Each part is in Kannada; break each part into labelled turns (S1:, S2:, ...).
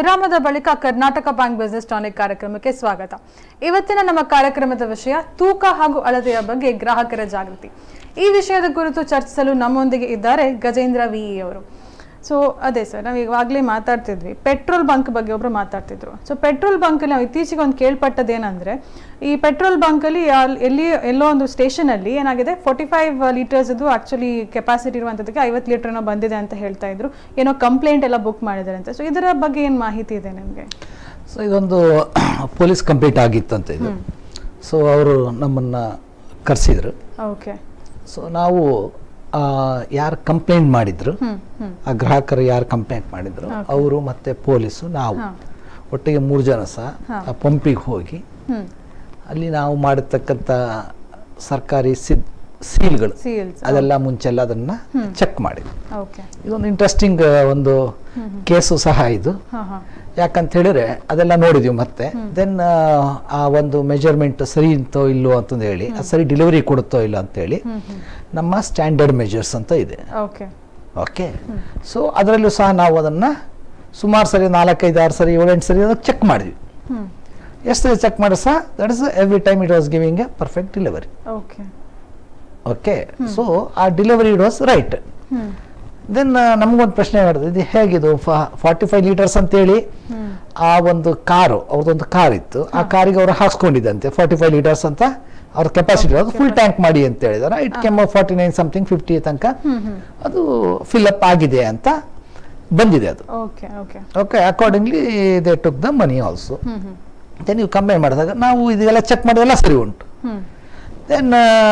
S1: ವಿರಾಮದ ಬಳಿಕ ಕರ್ನಾಟಕ ಬ್ಯಾಂಕ್ ಬಿಸಿನೆಸ್ ಟಾನಿಕ್ ಕಾರ್ಯಕ್ರಮಕ್ಕೆ ಸ್ವಾಗತ ಇವತ್ತಿನ ನಮ್ಮ ಕಾರ್ಯಕ್ರಮದ ವಿಷಯ ತೂಕ ಹಾಗೂ ಅಳತೆಯ ಬಗ್ಗೆ ಗ್ರಾಹಕರ ಜಾಗೃತಿ ಈ ವಿಷಯದ ಕುರಿತು ಚರ್ಚಿಸಲು ನಮ್ಮೊಂದಿಗೆ ಇದ್ದಾರೆ ಗಜೇಂದ್ರ ವಿ ಅವರು ಸೊ ಅದೇ ಸರ್ ನಾವು ಇವಾಗಲೇ ಮಾತಾಡ್ತಿದ್ವಿ ಪೆಟ್ರೋಲ್ ಬಂಕ್ ಬಗ್ಗೆ ಒಬ್ರು ಮಾತಾಡ್ತಿದ್ರು ಸೊ ಪೆಟ್ರೋಲ್ ಬಂಕಲ್ಲಿ ನಾವು ಇತ್ತೀಚೆಗೆ ಒಂದು ಕೇಳ್ಪಟ್ಟದ್ದೇನೆಂದ್ರೆ ಈ ಪೆಟ್ರೋಲ್ ಬಂಕಲ್ಲಿ ಅಲ್- ಎಲ್ಲಿ ಎಲ್ಲೋ ಒಂದು ಸ್ಟೇಷನಲ್ಲಿ ಏನಾಗಿದೆ ಫೋರ್ಟಿ ಫೈವ್ ಲೀಟರ್ಸ್ ಇದು ಆಕ್ಚುಲಿ ಕೆಪಾಸಿಟಿ ಇರುವಂಥದ್ದಕ್ಕೆ ಐವತ್ತು ಲೀಟರ್ ಏನೋ ಬಂದಿದೆ ಅಂತ ಹೇಳ್ತಾ ಇದ್ರು ಏನೋ ಕಂಪ್ಲೇಂಟ್ ಎಲ್ಲ ಬುಕ್ ಮಾಡಿದ್ದಾರೆ ಅಂತ ಸೊ ಇದರ ಬಗ್ಗೆ ಏನು ಮಾಹಿತಿ ಇದೆ ನಿಮಗೆ
S2: ಸೊ ಇದೊಂದು ಪೊಲೀಸ್ ಕಂಪ್ಲೀಟ್ ಆಗಿತ್ತಂತ ಇದು ಸೊ ಅವರು ನಮ್ಮನ್ನು ಕರೆಸಿದ್ರು
S1: ಓಕೆ
S2: ಸೊ ನಾವು ಯಾರು ಕಂಪ್ಲೇಂಟ್ ಮಾಡಿದ್ರು
S1: ಹ್ಮ್ ಹ್ಮ್
S2: ಆ ಗ್ರಾಹಕರು ಯಾರು ಕಂಪ್ಲೇಂಟ್ ಮಾಡಿದ್ರು ಅವರು ಮತ್ತೆ ಪೊಲೀಸು ನಾವು
S1: ಹಾ.
S2: ಒಟ್ಟಿಗೆ ಮೂರು ಜನ ಸಹ
S1: ಹಾ.
S2: ಆ ಪಂಪಿಗೆ ಹೋಗಿ
S1: ಹ್ಮ್
S2: ಅಲ್ಲಿ ನಾವು ಮಾಡಿರ್ತಕ್ಕಂಥ ಸರ್ಕಾರಿ ಸಿದ್ ಸೀಲ್ಗಳು
S1: ಸೀಲ್ಸ್
S2: ಅದೆಲ್ಲ ಮುಂಚೆಲ್ಲ ಅದನ್ನ ಚೆಕ್ ಮಾಡಿದ್ವಿ
S1: ಓಕೆ
S2: ಇದೊಂದು ಇಂಟ್ರೆಸ್ಟಿಂಗ್ ಒಂದು ಕೇಸು ಸಹ ಇದು
S1: ಹಾ ಹಾ
S2: ಯಾಕಂತ ಹೇಳಿದ್ರೆ ಅದೆಲ್ಲ ನೋಡಿದ್ವಿ ಮತ್ತೆ ದೆನ್ ಆ ಒಂದು ಮೆಜರ್ಮೆಂಟ್ ಸರಿ ಇತ್ತೋ ಇಲ್ಲೋ ಅಂತಂದು ಹೇಳಿ ಅದು ಸರಿ ಡೆಲಿವರಿ ಕೊಡುತ್ತೋ ಇಲ್ಲ ಅಂತೇಳಿ
S1: ಹ್ಮ್ ಹ್ಮ್
S2: ನಮ್ಮ ಸ್ಟ್ಯಾಂಡರ್ಡ್ ಮೆಜರ್ಸ್ ಅಂತ ಇದೆ
S1: ಓಕೆ
S2: ಓಕೆ ಸೊ ಅದರಲ್ಲೂ ಸಹ ನಾವು ಅದನ್ನು ಸುಮಾರು ಸರಿ ನಾಲ್ಕೈದು ಆರು ಸರಿ ಏಳೆಂಟು ಸರಿ ಅದಕ್ಕೆ ಚೆಕ್ ಮಾಡಿದ್ವಿ
S1: ಹ್ಮ್
S2: ಎಷ್ಟು ಸರಿ ಚೆಕ್ ಮಾಡಿ ಸಹ that is every time it was giving a perfect delivery
S1: okay
S2: okay so uh delivery it was right
S1: hmm
S2: then ನಮಗೊಂದು ಪ್ರಶ್ನೆ ಮಾಡಿದೆ ಇದು ಹೇಗಿದು ಫಾರ್ಟಿ ಫೈವ್ ಲೀಟರ್ಸ್ ಅಂತೇಳಿ
S1: ಹ್ಮ್
S2: ಆ ಒಂದು ಕಾರು ಅವ್ರದ್ದೊಂದು ಕಾರ್ ಇತ್ತು ಆ ಕಾರಿಗೆ ಅವರು ಹಾಕ್ಸ್ಕೊಂಡಿದ್ದಂತೆ ಫಾರ್ಟಿ ಫೈವ್ ಲೀಟರ್ಸ್ ಅಂತ ಅವ್ರ ಕೆಪಾಸಿಟಿ ಅದು ಫುಲ್ ಟ್ಯಾಂಕ್ ಮಾಡಿ ಅಂತ ಹೇಳಿದಾರೆ it came forty nine something fifty ತನಕ
S1: ಹ್ಮ್ ಹ್ಮ್
S2: ಅದು ಫಿಲ್ ಅಪ್ ಆಗಿದೆ ಅಂತ ಬಂದಿದೆ ಅದು
S1: okay okay
S2: okay accordingly they took the money also
S1: hmm hmm
S2: then ನೀವು ಕಂಪೇರ್ ಮಾಡಿದಾಗ ನಾವು ಇದೆಲ್ಲ ಚೆಕ್ ಮಾಡಿದೆಲ್ಲ ಸರಿ ಉಂಟು
S1: hmm
S2: then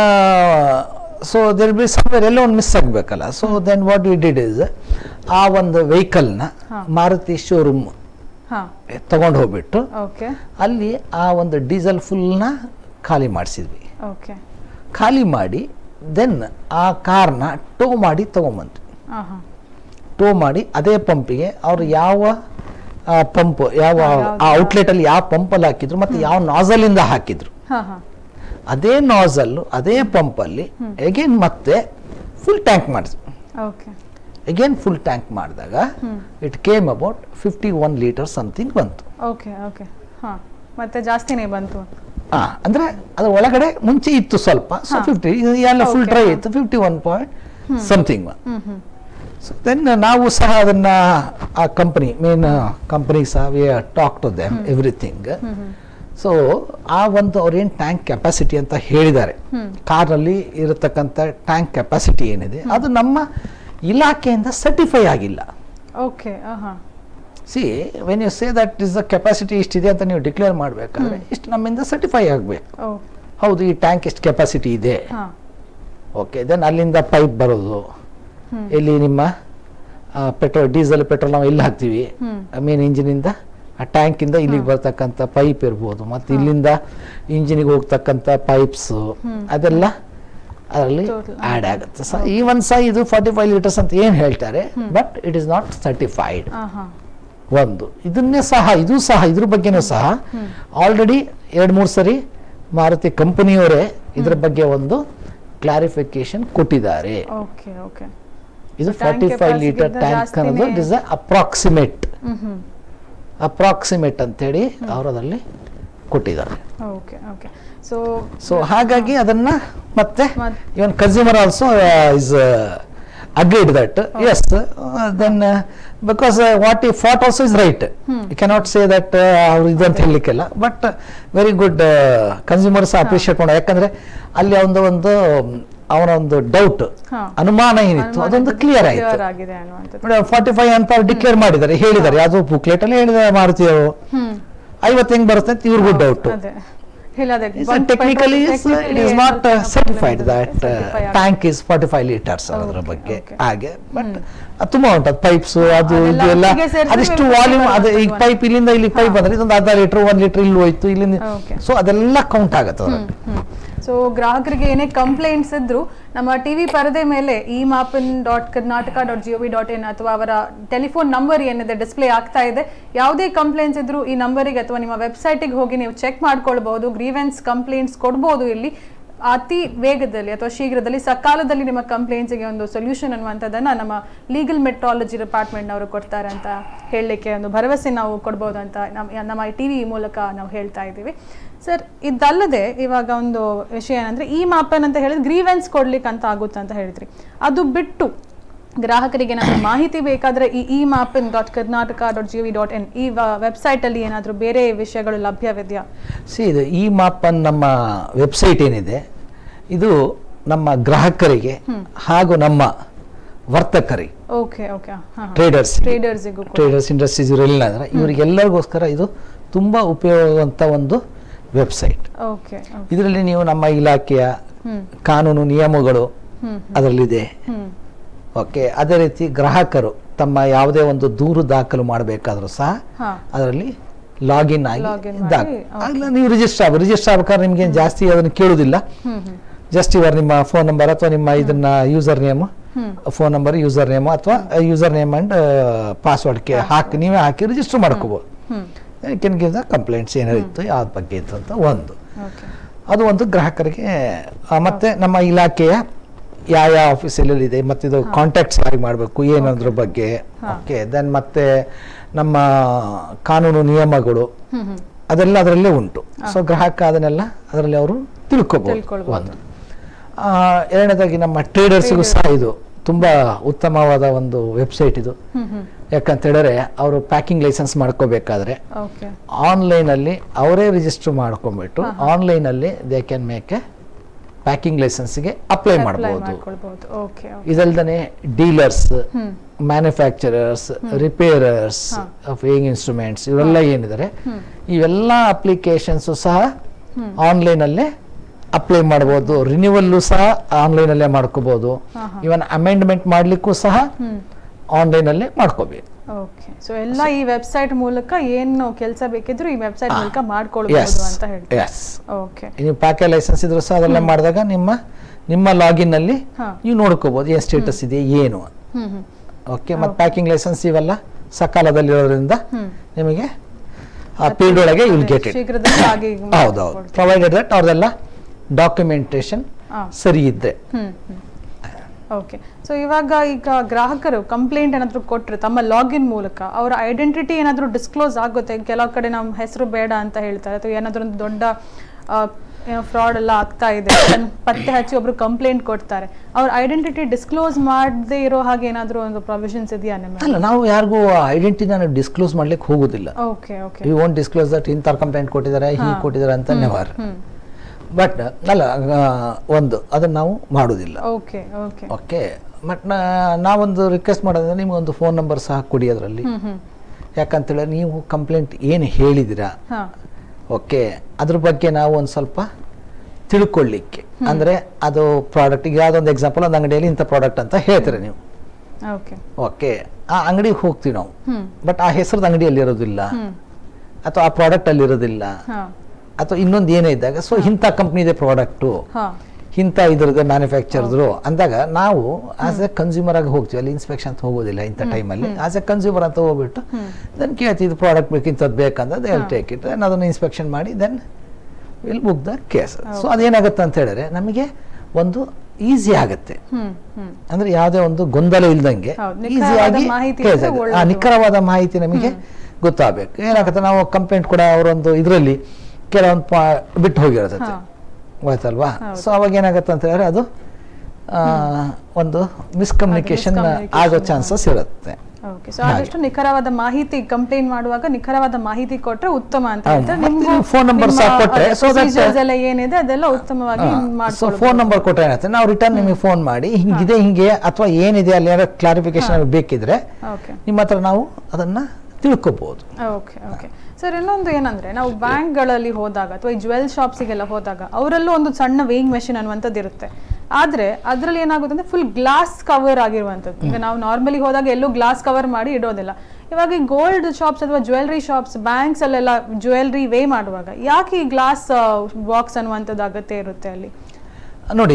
S2: so there be somewhere ಎಲ್ಲ ಒಂದು ಮಿಸ್ ಆಗಬೇಕಲ್ಲ so then what we did is uh ಒಂದು ವೆಹಿಕಲ್ನ
S1: ಹಾ.
S2: ಮಾರುತಿ ಶೋರೂಮ್
S1: ಹಾ
S2: ತಗೊಂಡು ಹೋಗ್ಬಿಟ್ಟು
S1: ಓಕೆ
S2: ಅಲ್ಲಿ ಆ ಒಂದು ಡೀಸೆಲ್ ಫುಲ್ನ ಖಾಲಿ ಮಾಡಿಸಿದ್ವಿ
S1: ಓಕೆ
S2: ಖಾಲಿ ಮಾಡಿ ದೆನ್ ಆ ಕಾರ್ನ ಟೋ ಮಾಡಿ ತೊಗೊಂಬಂದ್ವಿ
S1: ಹಾ ಹಾ
S2: ಟೋ ಮಾಡಿ ಅದೇ ಪಂಪಿಗೆ ಅವರು ಯಾವ ಪಂಪ್ ಯಾವ
S1: ಯಾವ್ದು?
S2: ಆ ಔಟ್ಲೆಟಲ್ಲಿ ಯಾವ ಪಂಪಲ್ಲಿ ಹಾಕಿದ್ರು ಮತ್ತು ಯಾವ ನಾಸಲಿಂದ ಹಾಕಿದ್ರು
S1: ಹಾ ಹಾ
S2: ಅದೇ ನಾಸಲ್ಲು ಅದೇ ಪಂಪಲ್ಲಿ ಎಗೇನ್ ಮತ್ತೆ ಫುಲ್ ಟ್ಯಾಂಕ್ ಮಾಡಿದ್ವಿ
S1: ಓಕೆ
S2: ಎಗೇನ್ ಫುಲ್ ಟ್ಯಾಂಕ್ ಮಾಡಿದಾಗ
S1: hmm
S2: it came about fifty one litre something ಬಂತು
S1: ಓಕೆ ಓಕೆ ಹಾ ಮತ್ತೆ ಜಾಸ್ತಿನೇ ಬಂತು
S2: ಆ, ಅಂದ್ರೆ ಅದ್ರ ಒಳಗಡೆ ಮುಂಚೆ ಇತ್ತು ಸ್ವಲ್ಪ ಸೊ
S1: ಹಾ.
S2: ಫಿಫ್ಟಿ ಎಲ್ಲ ಫುಲ್
S1: Okay,
S2: ಡ್ರೈ
S1: ಹಾ.
S2: ಇತ್ತು fifty one point something
S1: hmm hmm
S2: so then ನಾವು ಸಹ ಅದನ್ನ ಆ ಕಂಪನಿ ಮೇನ್ ಕಂಪನಿ ಸಹ we talk to them everything
S1: hmm hmm
S2: so ಆ ಒಂದು ಅವ್ರೇನು ಟ್ಯಾಂಕ್ ಕೆಪಾಸಿಟಿ ಅಂತ ಹೇಳಿದ್ದಾರೆ
S1: ಹ್ಮ್
S2: ಕಾರ್ನಲ್ಲಿ ಇರತಕ್ಕಂಥ ಟ್ಯಾಂಕ್ ಕೆಪಾಸಿಟಿ ಏನಿದೆ ಅದು ನಮ್ಮ ಇಲಾಖೆಯಿಂದ ಸರ್ಟಿಫೈ ಆಗಿಲ್ಲ
S1: ಓಕೆ ಹಾ
S2: see when you say that is the capacity ಇಷ್ಟಿದೆ ಅಂತ ನೀವು ಡಿಕ್ಲೇರ್ ಮಾಡಬೇಕಾದ್ರೆ ಇಷ್ಟು ನಮ್ಮಿಂದ ಸರ್ಟಿಫೈ ಆಗಬೇಕು
S1: ಓ
S2: ಹೌದು ಈ ಟ್ಯಾಂಕ್ ಎಷ್ಟು ಕೆಪಾಸಿಟಿ ಇದೆ
S1: ಹಾ
S2: ಓಕೆ ದೆನ್ ಅಲ್ಲಿಂದ ಪೈಪ್ ಬರೋದು
S1: ಹ್ಮ್
S2: ಇಲ್ಲಿ ನಿಮ್ಮ ಪೆಟ್ರೋಲ್ ಡೀಸೆಲ್ ಪೆಟ್ರೋಲ್ ನಾವು ಇಲ್ಲಿ ಹಾಕ್ತೀವಿ
S1: ಹ್ಮ್
S2: ಮೇನ್ ಇಂಜಿನಿಂದ ಆ ಟ್ಯಾಂಕಿಂದ ಇಲ್ಲಿಗೆ ಬರ್ತಕ್ಕಂಥ ಪೈಪ್ ಇರ್ಬೋದು ಮತ್ತು ಇಲ್ಲಿಂದ ಇಂಜಿನಿಗೆ ಹೋಗ್ತಕ್ಕಂಥ ಪೈಪ್ಸು
S1: ಹ್ಮ್.
S2: ಅದೆಲ್ಲ ಅದರಲ್ಲಿ
S1: Total.
S2: ಆ್ಯಡ್ ಆಗುತ್ತೆ ಸ ಈವನ್ ಸಹ ಇದು ಫಾರ್ಟಿ ಫೈವ್ ಲೀಟರ್ಸ್ ಅಂತ ಏನು ಹೇಳ್ತಾರೆ but it is not certified
S1: ಹಾ ಹಾ
S2: ಒಂದು ಇದನ್ನೇ ಸಹ ಇದು ಸಹ ಇದ್ರ ಬಗ್ಗೆನೂ ಸಹ
S1: ಹ್ಮ್.
S2: ಆಲ್ರೆಡಿ ಎರಡು ಮೂರು ಸರಿ ಮಾರುತಿ ಕಂಪನಿಯವರೇ ಇದ್ರ ಬಗ್ಗೆ ಒಂದು ಕ್ಲಾರಿಫಿಕೇಶನ್ ಕೊಟ್ಟಿದ್ದಾರೆ
S1: ಓಕೆ ಓಕೆ
S2: ಇದು
S1: So, tank
S2: forty five
S1: capacity
S2: litre
S1: ಗಿಂತ
S2: ಟ್ಯಾಂಕ್ ಅನ್ನೋದು
S1: ಜಾಸ್ತಿನೇ-
S2: it is approximate
S1: hmm hmm
S2: approximate ಅಂತೇಳಿ ಅವರು ಅದರಲ್ಲಿ ಕೊಟ್ಟಿದ್ದಾರೆ
S1: ಓಕೆ ಓಕೆ ಸೊ
S2: ಸೊ ಹಾಗಾಗಿ ಅದನ್ನ ಮತ್ತೆ
S1: ಮತ್-
S2: even consumer also is agreed that yes then because what ಈ ಫಾಟ್ also is right
S1: hmm.
S2: You cannot say that ಅವ್ರು ಇದು ಅಂತ ಹೇಳಲಿಕ್ಕೆಲ್ಲ but very good consumers appreciate ಮಾಡೋ ಯಾಕಂದ್ರೆ ಅಲ್ಲಿ ಒಂದು ಒಂದು ಅವನ ಒಂದು ಡೌಟ್
S1: ಹಾ
S2: ಅನುಮಾನ ಏನಿತ್ತು ಅದೊಂದು ಕ್ಲಿಯರ್ ಆಯ್ತು
S1: ಕ್ಲಿಯರ್ ಆಗಿದೆ ಅನ್ನುವಂಥದ್ದು
S2: ಫಾರ್ಟಿ ಫೈವ್ ಅಂತ ಡಿಕ್ಲೇರ್ ಮಾಡಿದ್ದಾರೆ ಹೇಳಿದ್ದಾರೆ ಅದು ಬುಕ್ಲೆಟ್ ಅಲ್ಲಿ ಹೇಳಿದ್ದಾರೆ ಮಾರುತಿಯವರು
S1: ಹ್ಮ್
S2: ಐವತ್ತು ಹೆಂಗ್ ಬರುತ್ತೆ ಅಂತ ಇವ್ರಿಗೂ ಡೌಟ್
S1: ಅದೇ ಇಲ್ಲ ಅದೇ
S2: technically it is not certified that tank is forty five litres ಅದರ
S1: Okay,
S2: ಬಗ್ಗೆ
S1: okay.
S2: ಹಾಗೆ ಬಟ್ ತುಂಬಾ ಉಂಟು ಅದು ಪೈಪ್ಸ್ ಅದು
S1: ಅದೆಲ್ಲ
S2: ಇದು ಎಲ್ಲ
S1: ಒಟ್ಟಿಗೆ ಸೇರ್ಸಿ
S2: ಅದಿಷ್ಟು
S1: maybe
S2: ವಾಲ್ಯೂಮ್ ಅದು ಈಗ
S1: 41.
S2: ಪೈಪ್ ಇಲ್ಲಿಂದ ಇಲ್ಲಿ ಪೈಪ್ ಬಂದ್ರೆ ಇದೊಂದು ಅರ್ಧ ಲೀಟರ್ ಒಂದ್ ಲೀಟರ್ ಇಲ್ಲಿ ಹೋಯ್ತು ಇಲ್ಲಿಂದ
S1: Okay.
S2: ಸೊ ಅದೆಲ್ಲ ಕೌಂಟ್ ಆಗುತ್ತೆ ಅದ್ರಲ್ಲಿ
S1: ಸೊ ಗ್ರಾಹಕರಿಗೆ ಏನೇ ಕಂಪ್ಲೇಂಟ್ಸ್ ಇದ್ರು ನಮ್ಮ ಟಿವಿ ಪರದೆ ಮೇಲೆ e Maapan dot Karnataka dot gov dot in ಅಥವಾ ಅವರ ಟೆಲಿಫೋನ್ ನಂಬರ್ ಏನಿದೆ ಡಿಸ್ಪ್ಲೇ ಆಗ್ತಾ ಇದೆ ಯಾವುದೇ ಕಂಪ್ಲೇಂಟ್ಸ್ ಇದ್ರು ಈ ನಂಬರಿಗೆ ಅಥವಾ ನಿಮ್ಮ ವೆಬ್ಸೈಟಿಗೆ ಹೋಗಿ ನೀವು ಚೆಕ್ ಮಾಡ್ಕೊಳ್ಬಹುದು ಗ್ರೀವೆನ್ಸ್ ಕಂಪ್ಲೇಂಟ್ಸ್ ಕೊಡ್ಬೋದು ಇಲ್ಲಿ ಅತಿ ವೇಗದಲ್ಲಿ ಅಥವಾ ಶೀಘ್ರದಲ್ಲಿ ಸಕಾಲದಲ್ಲಿ ನಿಮ್ಮ ಕಂಪ್ಲೇಂಟ್ಸ್ಗೆ ಒಂದು ಸೊಲ್ಯೂಷನ್ ಅನ್ನುವಂಥದ್ದನ್ನ ನಮ್ಮ ಲೀಗಲ್ ಮೆಟ್ರಾಲಜಿ ಡಿಪಾರ್ಟ್ಮೆಂಟ್ನವರು ಕೊಡ್ತಾರೆ ಅಂತ ಹೇಳಲಿಕ್ಕೆ ಒಂದು ಭರವಸೆ ನಾವು ಕೊಡ್ಬೋದು ಅಂತ ನಮ್ಮ ನಮ್ಮ ಟಿ ವಿ ಮೂಲಕ ನಾವು ಹೇಳ್ತಾ ಇದ್ದೀವಿ ಸರ್ ಇದಲ್ಲದೆ ಇವಾಗ ಒಂದು ವಿಷಯ ಏನಂದ್ರೆ ಈ ಮಾಪನ್ ಅಂತ ಹೇಳಿದ್ರೆ ಗ್ರೀವೆನ್ಸ್ ಕೊಡ್ಲಿಕ್ಕೆ ಅಂತ ಆಗುತ್ತೆ ಅಂತ ಹೇಳಿದ್ರಿ ಅದು ಬಿಟ್ಟು ಗ್ರಾಹಕರಿಗೆ ಏನಾದರೂ ಮಾಹಿತಿ ಬೇಕಾದ್ರೆ ಈ e Maapan dot Karnataka dot G V dot N ಈ ವೆಬ್ಸೈಟ್ ಅಲ್ಲಿ ಏನಾದರೂ ಬೇರೆ ವಿಷಯಗಳು ಲಭ್ಯವಿದೆಯಾ
S2: ಸಿ ಇದು ಈ ಮಾಪನ್ ನಮ್ಮ ವೆಬ್ಸೈಟ್ ಏನಿದೆ ಇದು ನಮ್ಮ ಗ್ರಾಹಕರಿಗೆ ಹಾಗೂ ನಮ್ಮ ವರ್ತಕರಿಗೆ
S1: ಓಕೆ ಓಕೆ ಹಾಂ
S2: ಟ್ರೇಡರ್ಸ್
S1: ಟ್ರೇಡರ್ಸಿಗೂ ಕೂಡ
S2: ಟ್ರೇಡರ್ಸ್ ಇಂಡಸ್ಟ್ರೀಸ್ ಇವರೆಲ್ಲ ಅಂದ್ರೆ ಇವರಿಗೆಲ್ಲರಿಗೋಸ್ಕರ ಇದು ತುಂಬ ಉಪಯೋಗವಂತ ಒಂದು ವೆಬ್ಸೈಟ್
S1: ಓಕೆ
S2: ಇದರಲ್ಲಿ ನೀವು ನಮ್ಮ ಇಲಾಖೆಯ
S1: ಹ್ಮ್
S2: ಕಾನೂನು ನಿಯಮಗಳು
S1: ಹ್ಮ್
S2: ಅದರಲ್ಲಿದೆ
S1: ಹ್ಮ್
S2: ಓಕೆ ಅದೇ ರೀತಿ ಗ್ರಾಹಕರು ತಮ್ಮ ಯಾವುದೇ ಒಂದು ದೂರು ದಾಖಲು ಮಾಡಬೇಕಾದ್ರೂ ಸಹ
S1: ಹಾ
S2: ಅದರಲ್ಲಿ ಲಾಗಿನ್ ಆಗಿ
S1: Login
S2: ದಾಖ-
S1: ಮಾಡಿ,
S2: ಆಗ್ಲೇ ನೀವು ರಿಜಿಸ್ಟರ್ ಆಗ ರಿಜಿಸ್ಟರ್ ಆಗ್ಬೇಕಾದ್ರೆ ನಿಮ್ಗೆ ಜಾಸ್ತಿ ಅದನ್ನು ಕೇಳುವುದಿಲ್ಲ
S1: ಹ್ಮ್ ಹ್ಮ್
S2: ಜಸ್ಟ್ ಇವರು ನಿಮ್ಮ ಫೋನ್ ನಂಬರ್ ಅಥವಾ ನಿಮ್ಮ ಇದನ್ನ user name
S1: hmm
S2: phone number user name ಅಥವಾ ಯೂಸರ್ ನೇಮ್ ಅಂಡ್ ಪಾಸ್ವರ್ಡ್ಗೆ ಹಾಕಿ ನೀವೇ ಹಾಕಿ ರಿಜಿಸ್ಟರ್ ಮಾಡ್ಕೋಬೋದು
S1: hmm
S2: can give the complaints ಏನಾರು ಇತ್ತು ಯಾವ್ದು ಬಗ್ಗೆ ಇತ್ತು ಅಂತ ಒಂದು
S1: ಓಕೆ
S2: ಅದು ಒಂದು ಗ್ರಾಹಕರಿಗೆ ಆ, ಮತ್ತೆ ನಮ್ಮ ಇಲಾಖೆಯ ಯಾವ ಯಾವ ಆಫೀಸಲ್ಲಿ ಇದೆ ಮತ್ತೆ ಇದು ಕಾಂಟ್ಯಾಕ್ಟ್ಸ್ ಯಾರಿಗೆ ಮಾಡಬೇಕು ಏನದ್ರ ಬಗ್ಗೆ ಓಕೆ ದೆನ್ ಮತ್ತೆ ನಮ್ಮ ಕಾನೂನು ನಿಯಮಗಳು
S1: ಹ್ಮ್ ಹ್ಮ್
S2: ಅದೆಲ್ಲ ಅದರಲ್ಲೇ ಉಂಟು ಸೊ ಗ್ರಾಹಕ ಅದನ್ನೆಲ್ಲ ಅದರಲ್ಲಿ ಅವರು ತಿಳ್ಕೊಬೋದು
S1: ತಿಳ್ಕೊಳ್ಬೋದು.
S2: ಒಂದು ಆ, ಎರಡನೇದಾಗಿ ನಮ್ಮ ಟ್ರೇಡರ್ಸ್ಗೂ ಸಹ ಇದು ತುಂಬ ಉತ್ತಮವಾದ ಒಂದು ವೆಬ್ಸೈಟ್ ಇದು
S1: ಹ್ಮ್ ಹ್ಮ್
S2: ಯಾಕಂತ ಹೇಳಿದ್ರೆ ಅವರು ಪ್ಯಾಕಿಂಗ್ ಲೈಸೆನ್ಸ್ ಮಾಡ್ಕೋಬೇಕಾದ್ರೆ
S1: ಓಕೆ
S2: ಆನ್ಲೈನಲ್ಲಿ ಅವರೇ ರಿಜಿಸ್ಟರ್ ಮಾಡ್ಕೊಂಡ್ಬಿಟ್ಟು ಆನ್ಲೈನಲ್ಲಿ they can make a packing ಲೈಸೆನ್ಸ್ಗೆ ಅಪ್ಲೈ
S1: ಅಪ್ಲೈ
S2: ಮಾಡ್ಬೋದು
S1: ಮಾಡ್ಕೊಳ್ಬಹುದು ಓಕೆ
S2: ಇದಲ್ದೇ dealers
S1: hmm
S2: manufacturers repairers of weighing instruments ಇವೆಲ್ಲ ಏನಿದ್ದಾರೆ ಇವೆಲ್ಲ ಅಪ್ಲಿಕೇಶನ್ಸು ಸಹ ಆನ್ಲೈನಲ್ಲೇ ಅಪ್ಲೈ ಮಾಡ್ಬೋದು ರಿನ್ಯೂವಲ್ಲು ಸಹ ಆನ್ಲೈನಲ್ಲೇ ಮಾಡ್ಕೋಬೋದು
S1: ಹಾ,
S2: ಇವನ್ ಅಮೆಂಡ್ಮೆಂಟ್ ಮಾಡಲಿಕ್ಕೂ ಸಹ
S1: ಹ್ಮ್
S2: ಆನ್ಲೈನಲ್ಲೇ ಮಾಡ್ಕೋಬೇಕು
S1: ಓಕೆ ಸೊ ಎಲ್ಲ ಈ ವೆಬ್ಸೈಟ್ ಮೂಲಕ ಏನು ಕೆಲಸ ಬೇಕಿದ್ರು ಈ ವೆಬ್ಸೈಟ್ ಮೂಲಕ ಮಾಡ್ಕೊಳ್ಬಹುದು ಅಂತ ಹೇಳ್ತೀವಿ
S2: ಎಸ್
S1: ಓಕೆ
S2: ನೀವು ಪ್ಯಾಕೆ ಲೈಸೆನ್ಸ್ ಇದ್ರು ಸಹ ಅದೆಲ್ಲ ಮಾಡಿದಾಗ ನಿಮ್ಮ ನಿಮ್ಮ ಲಾಗಿನ್ ಅಲ್ಲಿ
S1: ಹಾ
S2: ನೀವು ನೋಡ್ಕೋಬಹುದು ಏನು ಸ್ಟೇಟಸ್ ಇದೆ ಏನು
S1: ಹ್ಮ್ ಹ್ಮ್
S2: ಓಕೆ ಮತ್ತೆ ಪ್ಯಾಕಿಂಗ್ ಲೈಸೆನ್ಸ್ ಇವೆಲ್ಲ ಸಕಾಲದಲ್ಲಿರೋದ್ರಿಂದ
S1: ಹ್ಮ್
S2: ನಿಮಗೆ ಆ ಪೀರಿಯಡ್ ಒಳಗೆ ಯುಲ್ ಗೆಟ್ ಇಟ್
S1: ಶೀಘ್ರದಲ್ಲಿ ಆಗಿ
S2: ಹೌದೌದು ಪ್ರೊವೈಡೆಡ್ ದಟ್ ಅವ್ರದೆಲ್ಲ ಡಾಕ್ಯುಮೆಂಟೇಶನ್
S1: ಹಾ
S2: ಸರಿ ಇದ್ರೆ
S1: ಹ್ಮ್ ಓಕೆ ಸೊ ಇವಾಗ ಈಗ ಗ್ರಾಹಕರು ಕಂಪ್ಲೇಂಟ್ ಏನಾದ್ರು ಕೊಟ್ರೆ ತಮ್ಮ ಲಾಗಿನ್ ಮೂಲಕ ಅವರ ಐಡೆಂಟಿಟಿ ಏನಾದ್ರು ಡಿಸ್ಕ್ಲೋಸ್ ಆಗುತ್ತೆ ಕೆಲವು ಕಡೆ ನಮ್ಮ ಹೆಸರು ಬೇಡ ಅಂತ ಹೇಳ್ತಾರೆ ಅಥವಾ ಏನಾದ್ರು ಒಂದು ದೊಡ್ಡ ಫ್ರಾಡ್ ಎಲ್ಲ ಆಗ್ತಾ ಇದೆ ಅದನ್ನ ಪತ್ತೆ ಹಚ್ಚಿ ಒಬ್ರು ಕಂಪ್ಲೇಂಟ್ ಕೊಡ್ತಾರೆ ಅವ್ರ ಐಡೆಂಟಿಟಿ ಡಿಸ್ಕ್ಲೋಸ್ ಮಾಡದೇ ಇರೋ ಹಾಗೆ ಏನಾದ್ರು ಒಂದು ಪ್ರೊವಿಷನ್ಸ್ ಇದೆಯಾ ನಿಮ್ಮ
S2: ಅಲ್ಲ ನಾವು ಯಾರಿಗೂ ಐಡೆಂಟಿಟಿನ ಡಿಸ್ಕ್ಲೋಸ್ ಮಾಡ್ಲಿಕ್ಕೆ ಹೋಗುದಿಲ್ಲ
S1: okay okay
S2: you won't disclose that ಇಂಥ ಕಂಪ್ಲೇಂಟ್ ಕೊಟ್ಟಿದ್ದಾರೆ ಹೀಗೆ ಕೊಟ್ಟಿದ್ದಾರೆ ಅಂತ ನೆವರ್
S1: ಹ್ಮ್
S2: ಬಟ್ ಅಲ್ಲ ಆ, ಒಂದು ಅದನ್ನ ನಾವು ಮಾಡುವುದಿಲ್ಲ
S1: ಓಕೆ ಓಕೆ
S2: ಓಕೆ ಬಟ್ ನಾವೊಂದು ರಿಕ್ವೆಸ್ಟ್ ಮಾಡೋದಂದ್ರೆ ನಿಮ್ಗೊಂದು ಫೋನ್ ನಂಬರ್ ಸಹ ಕೊಡಿ ಅದರಲ್ಲಿ
S1: ಹ್ಮ್ ಹ್ಮ್
S2: ಯಾಕಂತೇಳಿ ನೀವು ಕಂಪ್ಲೇಂಟ್ ಏನು ಹೇಳಿದಿರಾ
S1: ಹಾ
S2: ಓಕೆ ಅದ್ರ ಬಗ್ಗೆ ನಾವು ಒಂದು ಸ್ವಲ್ಪ ತಿಳ್ಕೊಳ್ಳಿಕ್ಕೆ ಅಂದ್ರೆ ಅದು ಪ್ರಾಡಕ್ಟ್ ಈಗ ಯಾವುದೊಂದು ಎಕ್ಸಾಂಪಲ್ ಒಂದು ಅಂಗಡಿಯಲ್ಲಿ ಇಂಥ ಪ್ರಾಡಕ್ಟ್ ಅಂತ ಹೇಳ್ತೀರ ನೀವು
S1: ಓಕೆ
S2: ಓಕೆ ಆ ಅಂಗಡಿಗೆ ಹೋಗ್ತೀವಿ ನಾವು
S1: ಹ್ಮ್
S2: ಬಟ್ ಆ ಹೆಸರದ ಅಂಗಡಿಯಲ್ಲಿ ಇರೋದಿಲ್ಲ
S1: ಹ್ಮ್
S2: ಅಥವಾ ಆ ಪ್ರಾಡಕ್ಟ್ ಅಲ್ಲಿ ಇರೋದಿಲ್ಲ
S1: ಹಾ
S2: ಅಥವಾ ಇನ್ನೊಂದು ಏನೇ ಇದ್ದಾಗ ಸೊ ಇಂಥ ಕಂಪ್ನಿದೆ ಪ್ರಾಡಕ್ಟು
S1: ಹಾ
S2: ಇಂಥ ಇದ್ರದ್ದು ಮ್ಯಾನುಫ್ಯಾಕ್ಚರ್ದ್ರು ಅಂದಾಗ ನಾವು ಆಸ್ ಎ ಕನ್ಸ್ಯೂಮರ್ ಆಗಿ ಹೋಗ್ತೀವಿ ಅಲ್ಲಿ ಇನ್ಸ್ಪೆಕ್ಷನ್ ಅಂತ ಹೋಗೋದಿಲ್ಲ ಇಂಥ ಟೈಮಲ್ಲಿ ಆಸ್ ಎ ಕನ್ಸ್ಯೂಮರ್ ಅಂತ ಹೋಗ್ಬಿಟ್ಟು ದೆನ್ ಕೇಳ್ತೀವಿ ಇದು ಪ್ರಾಡಕ್ಟ್ ಬೇಕು ಇಂಥದ್ದು ಬೇಕಂದ್ರೆ ದೆಲ್ ಟೇಕ್ ಇಟ್ ದೆನ್ ಅದನ್ನು ಇನ್ಸ್ಪೆಕ್ಷನ್ ಮಾಡಿ then will book the case so ಅದೇನಾಗುತ್ತೆ ಅಂತ ಹೇಳಿದ್ರೆ ನಮಗೆ ಒಂದು ಈಸಿ ಆಗುತ್ತೆ
S1: ಹ್ಮ್ ಹ್ಮ್
S2: ಅಂದ್ರೆ ಯಾವುದೇ ಒಂದು ಗೊಂದಲ ಇಲ್ದಂಗೆ
S1: ಹೌದು, ನಿಖರವಾದ
S2: ಈಸಿಯಾಗಿ
S1: ಮಾಹಿತಿ
S2: ಕೇಸ್
S1: ಇದ್ರೆ
S2: ಆಗುತ್ತೆ. ಆ
S1: ಒಳ್ಳೆದು.
S2: ನಿಖರವಾದ ಮಾಹಿತಿ ನಮಗೆ ಗೊತ್ತಾಗಬೇಕು ಏನಾಗುತ್ತೆ ನಾವು ಕಂಪ್ಲೇಂಟ್ ಕೂಡ ಅವರೊಂದು ಇದರಲ್ಲಿ ಕೆಲವೊಂದು ಪಾ- ಬಿಟ್ಟು ಹೋಗಿರ್ತದೆ
S1: ಹಾ
S2: ಗೊತ್ತಲ್ವಾ ಸೊ ಅವಾಗ ಏನಾಗುತ್ತೆ ಅಂತ ಹೇಳಿದ್ರೆ ಅದು ಆ, ಒಂದು ಮಿಸ್ಕಮ್ಯುನಿಕೇಶನ್
S1: miscommunication
S2: ಆಗೋ ಚಾನ್ಸಸ್ ಇರುತ್ತೆ
S1: ಓಕೆ ಸೊ ಆದಷ್ಟು ನಿಖರವಾದ ಮಾಹಿತಿ ಕಂಪ್ಲೇಂಟ್ ಮಾಡುವಾಗ ನಿಖರವಾದ ಮಾಹಿತಿ ಕೊಟ್ರೆ ಉತ್ತಮ ಅಂತ
S2: ಹೌದು.
S1: ಹೇಳ್ತಾರೆ
S2: ಮತ್ತೆ
S1: ನಿಮ್ಗೂ
S2: phone number
S1: ನಿಮ್ಮ
S2: ಸಹ ಕೊಟ್ರೆ
S1: ಅದೇ
S2: so that-
S1: procedures ಎಲ್ಲ ಏನಿದೆ ಅದೆಲ್ಲ ಉತ್ತಮವಾಗಿ
S2: ಸೊ
S1: ಮಾಡ್ಕೊಳ್ಳಿ
S2: ಫೋನ್ ನಂಬರ್ ಕೊಟ್ಟರೆ ಏನಾಗುತ್ತೆ ನಾವು ರಿಟರ್ನ್ ನಿಮಗೆ ಫೋನ್ ಮಾಡಿ ಹಿಂಗಿದೆ ಹಿಂಗೆ ಅಥವಾ ಏನಿದೆ ಅಲ್ಲಿ ಏನಾದ್ರು ಕ್ಲಾರಿಫಿಕೇಶನ್ ಬೇಕಿದ್ರೆ
S1: ಓಕೆ
S2: ನಿಮ್ಮ ಹತ್ರ ನಾವು ಅದನ್ನ ತಿಳ್ಕೊಬಹುದು
S1: ಓಕೆ ಓಕೆ ಸರ್ ಇನ್ನೊಂದು ಏನಂದ್ರೆ ನಾವು ಬ್ಯಾಂಕ್ಗಳಲ್ಲಿ ಹೋದಾಗ ಅಥವಾ ಈ ಜ್ಯುವೆಲ್ ಶಾಪ್ಸಿಗೆಲ್ಲ ಹೋದಾಗ ಅವರಲ್ಲೂ ಒಂದು ಸಣ್ಣ ವೇಯಿಂಗ್ ಮೆಷಿನ್ ಅನ್ನುವಂಥದ್ದು ಇರುತ್ತೆ ಆದ್ರೆ ಅದರಲ್ಲಿ ಏನಾಗುತ್ತೆ ಅಂದ್ರೆ ಫುಲ್ ಗ್ಲಾಸ್ ಕವರ್ ಆಗಿರುವಂಥದ್ದು ಈಗ ನಾವು ನಾರ್ಮಲಿ ಹೋದಾಗ ಎಲ್ಲೂ ಗ್ಲಾಸ್ ಕವರ್ ಮಾಡಿ ಇಡೋದಿಲ್ಲ ಇವಾಗ ಈ ಗೋಲ್ಡ್ ಶಾಪ್ಸ್ ಅಥವಾ ಜ್ಯುವೆಲ್ರಿ ಶಾಪ್ಸ್ ಬ್ಯಾಂಕ್ಸ್ ಅಲ್ಲೆಲ್ಲ ಜ್ಯುವೆಲ್ರಿ ವೇ ಮಾಡುವಾಗ ಯಾಕೆ ಈ ಗ್ಲಾಸ್ ಬಾಕ್ಸ್ ಅನ್ನುವಂಥದ್ದು ಅಗತ್ಯ ಇರುತ್ತೆ ಅಲ್ಲಿ
S2: ನೋಡಿ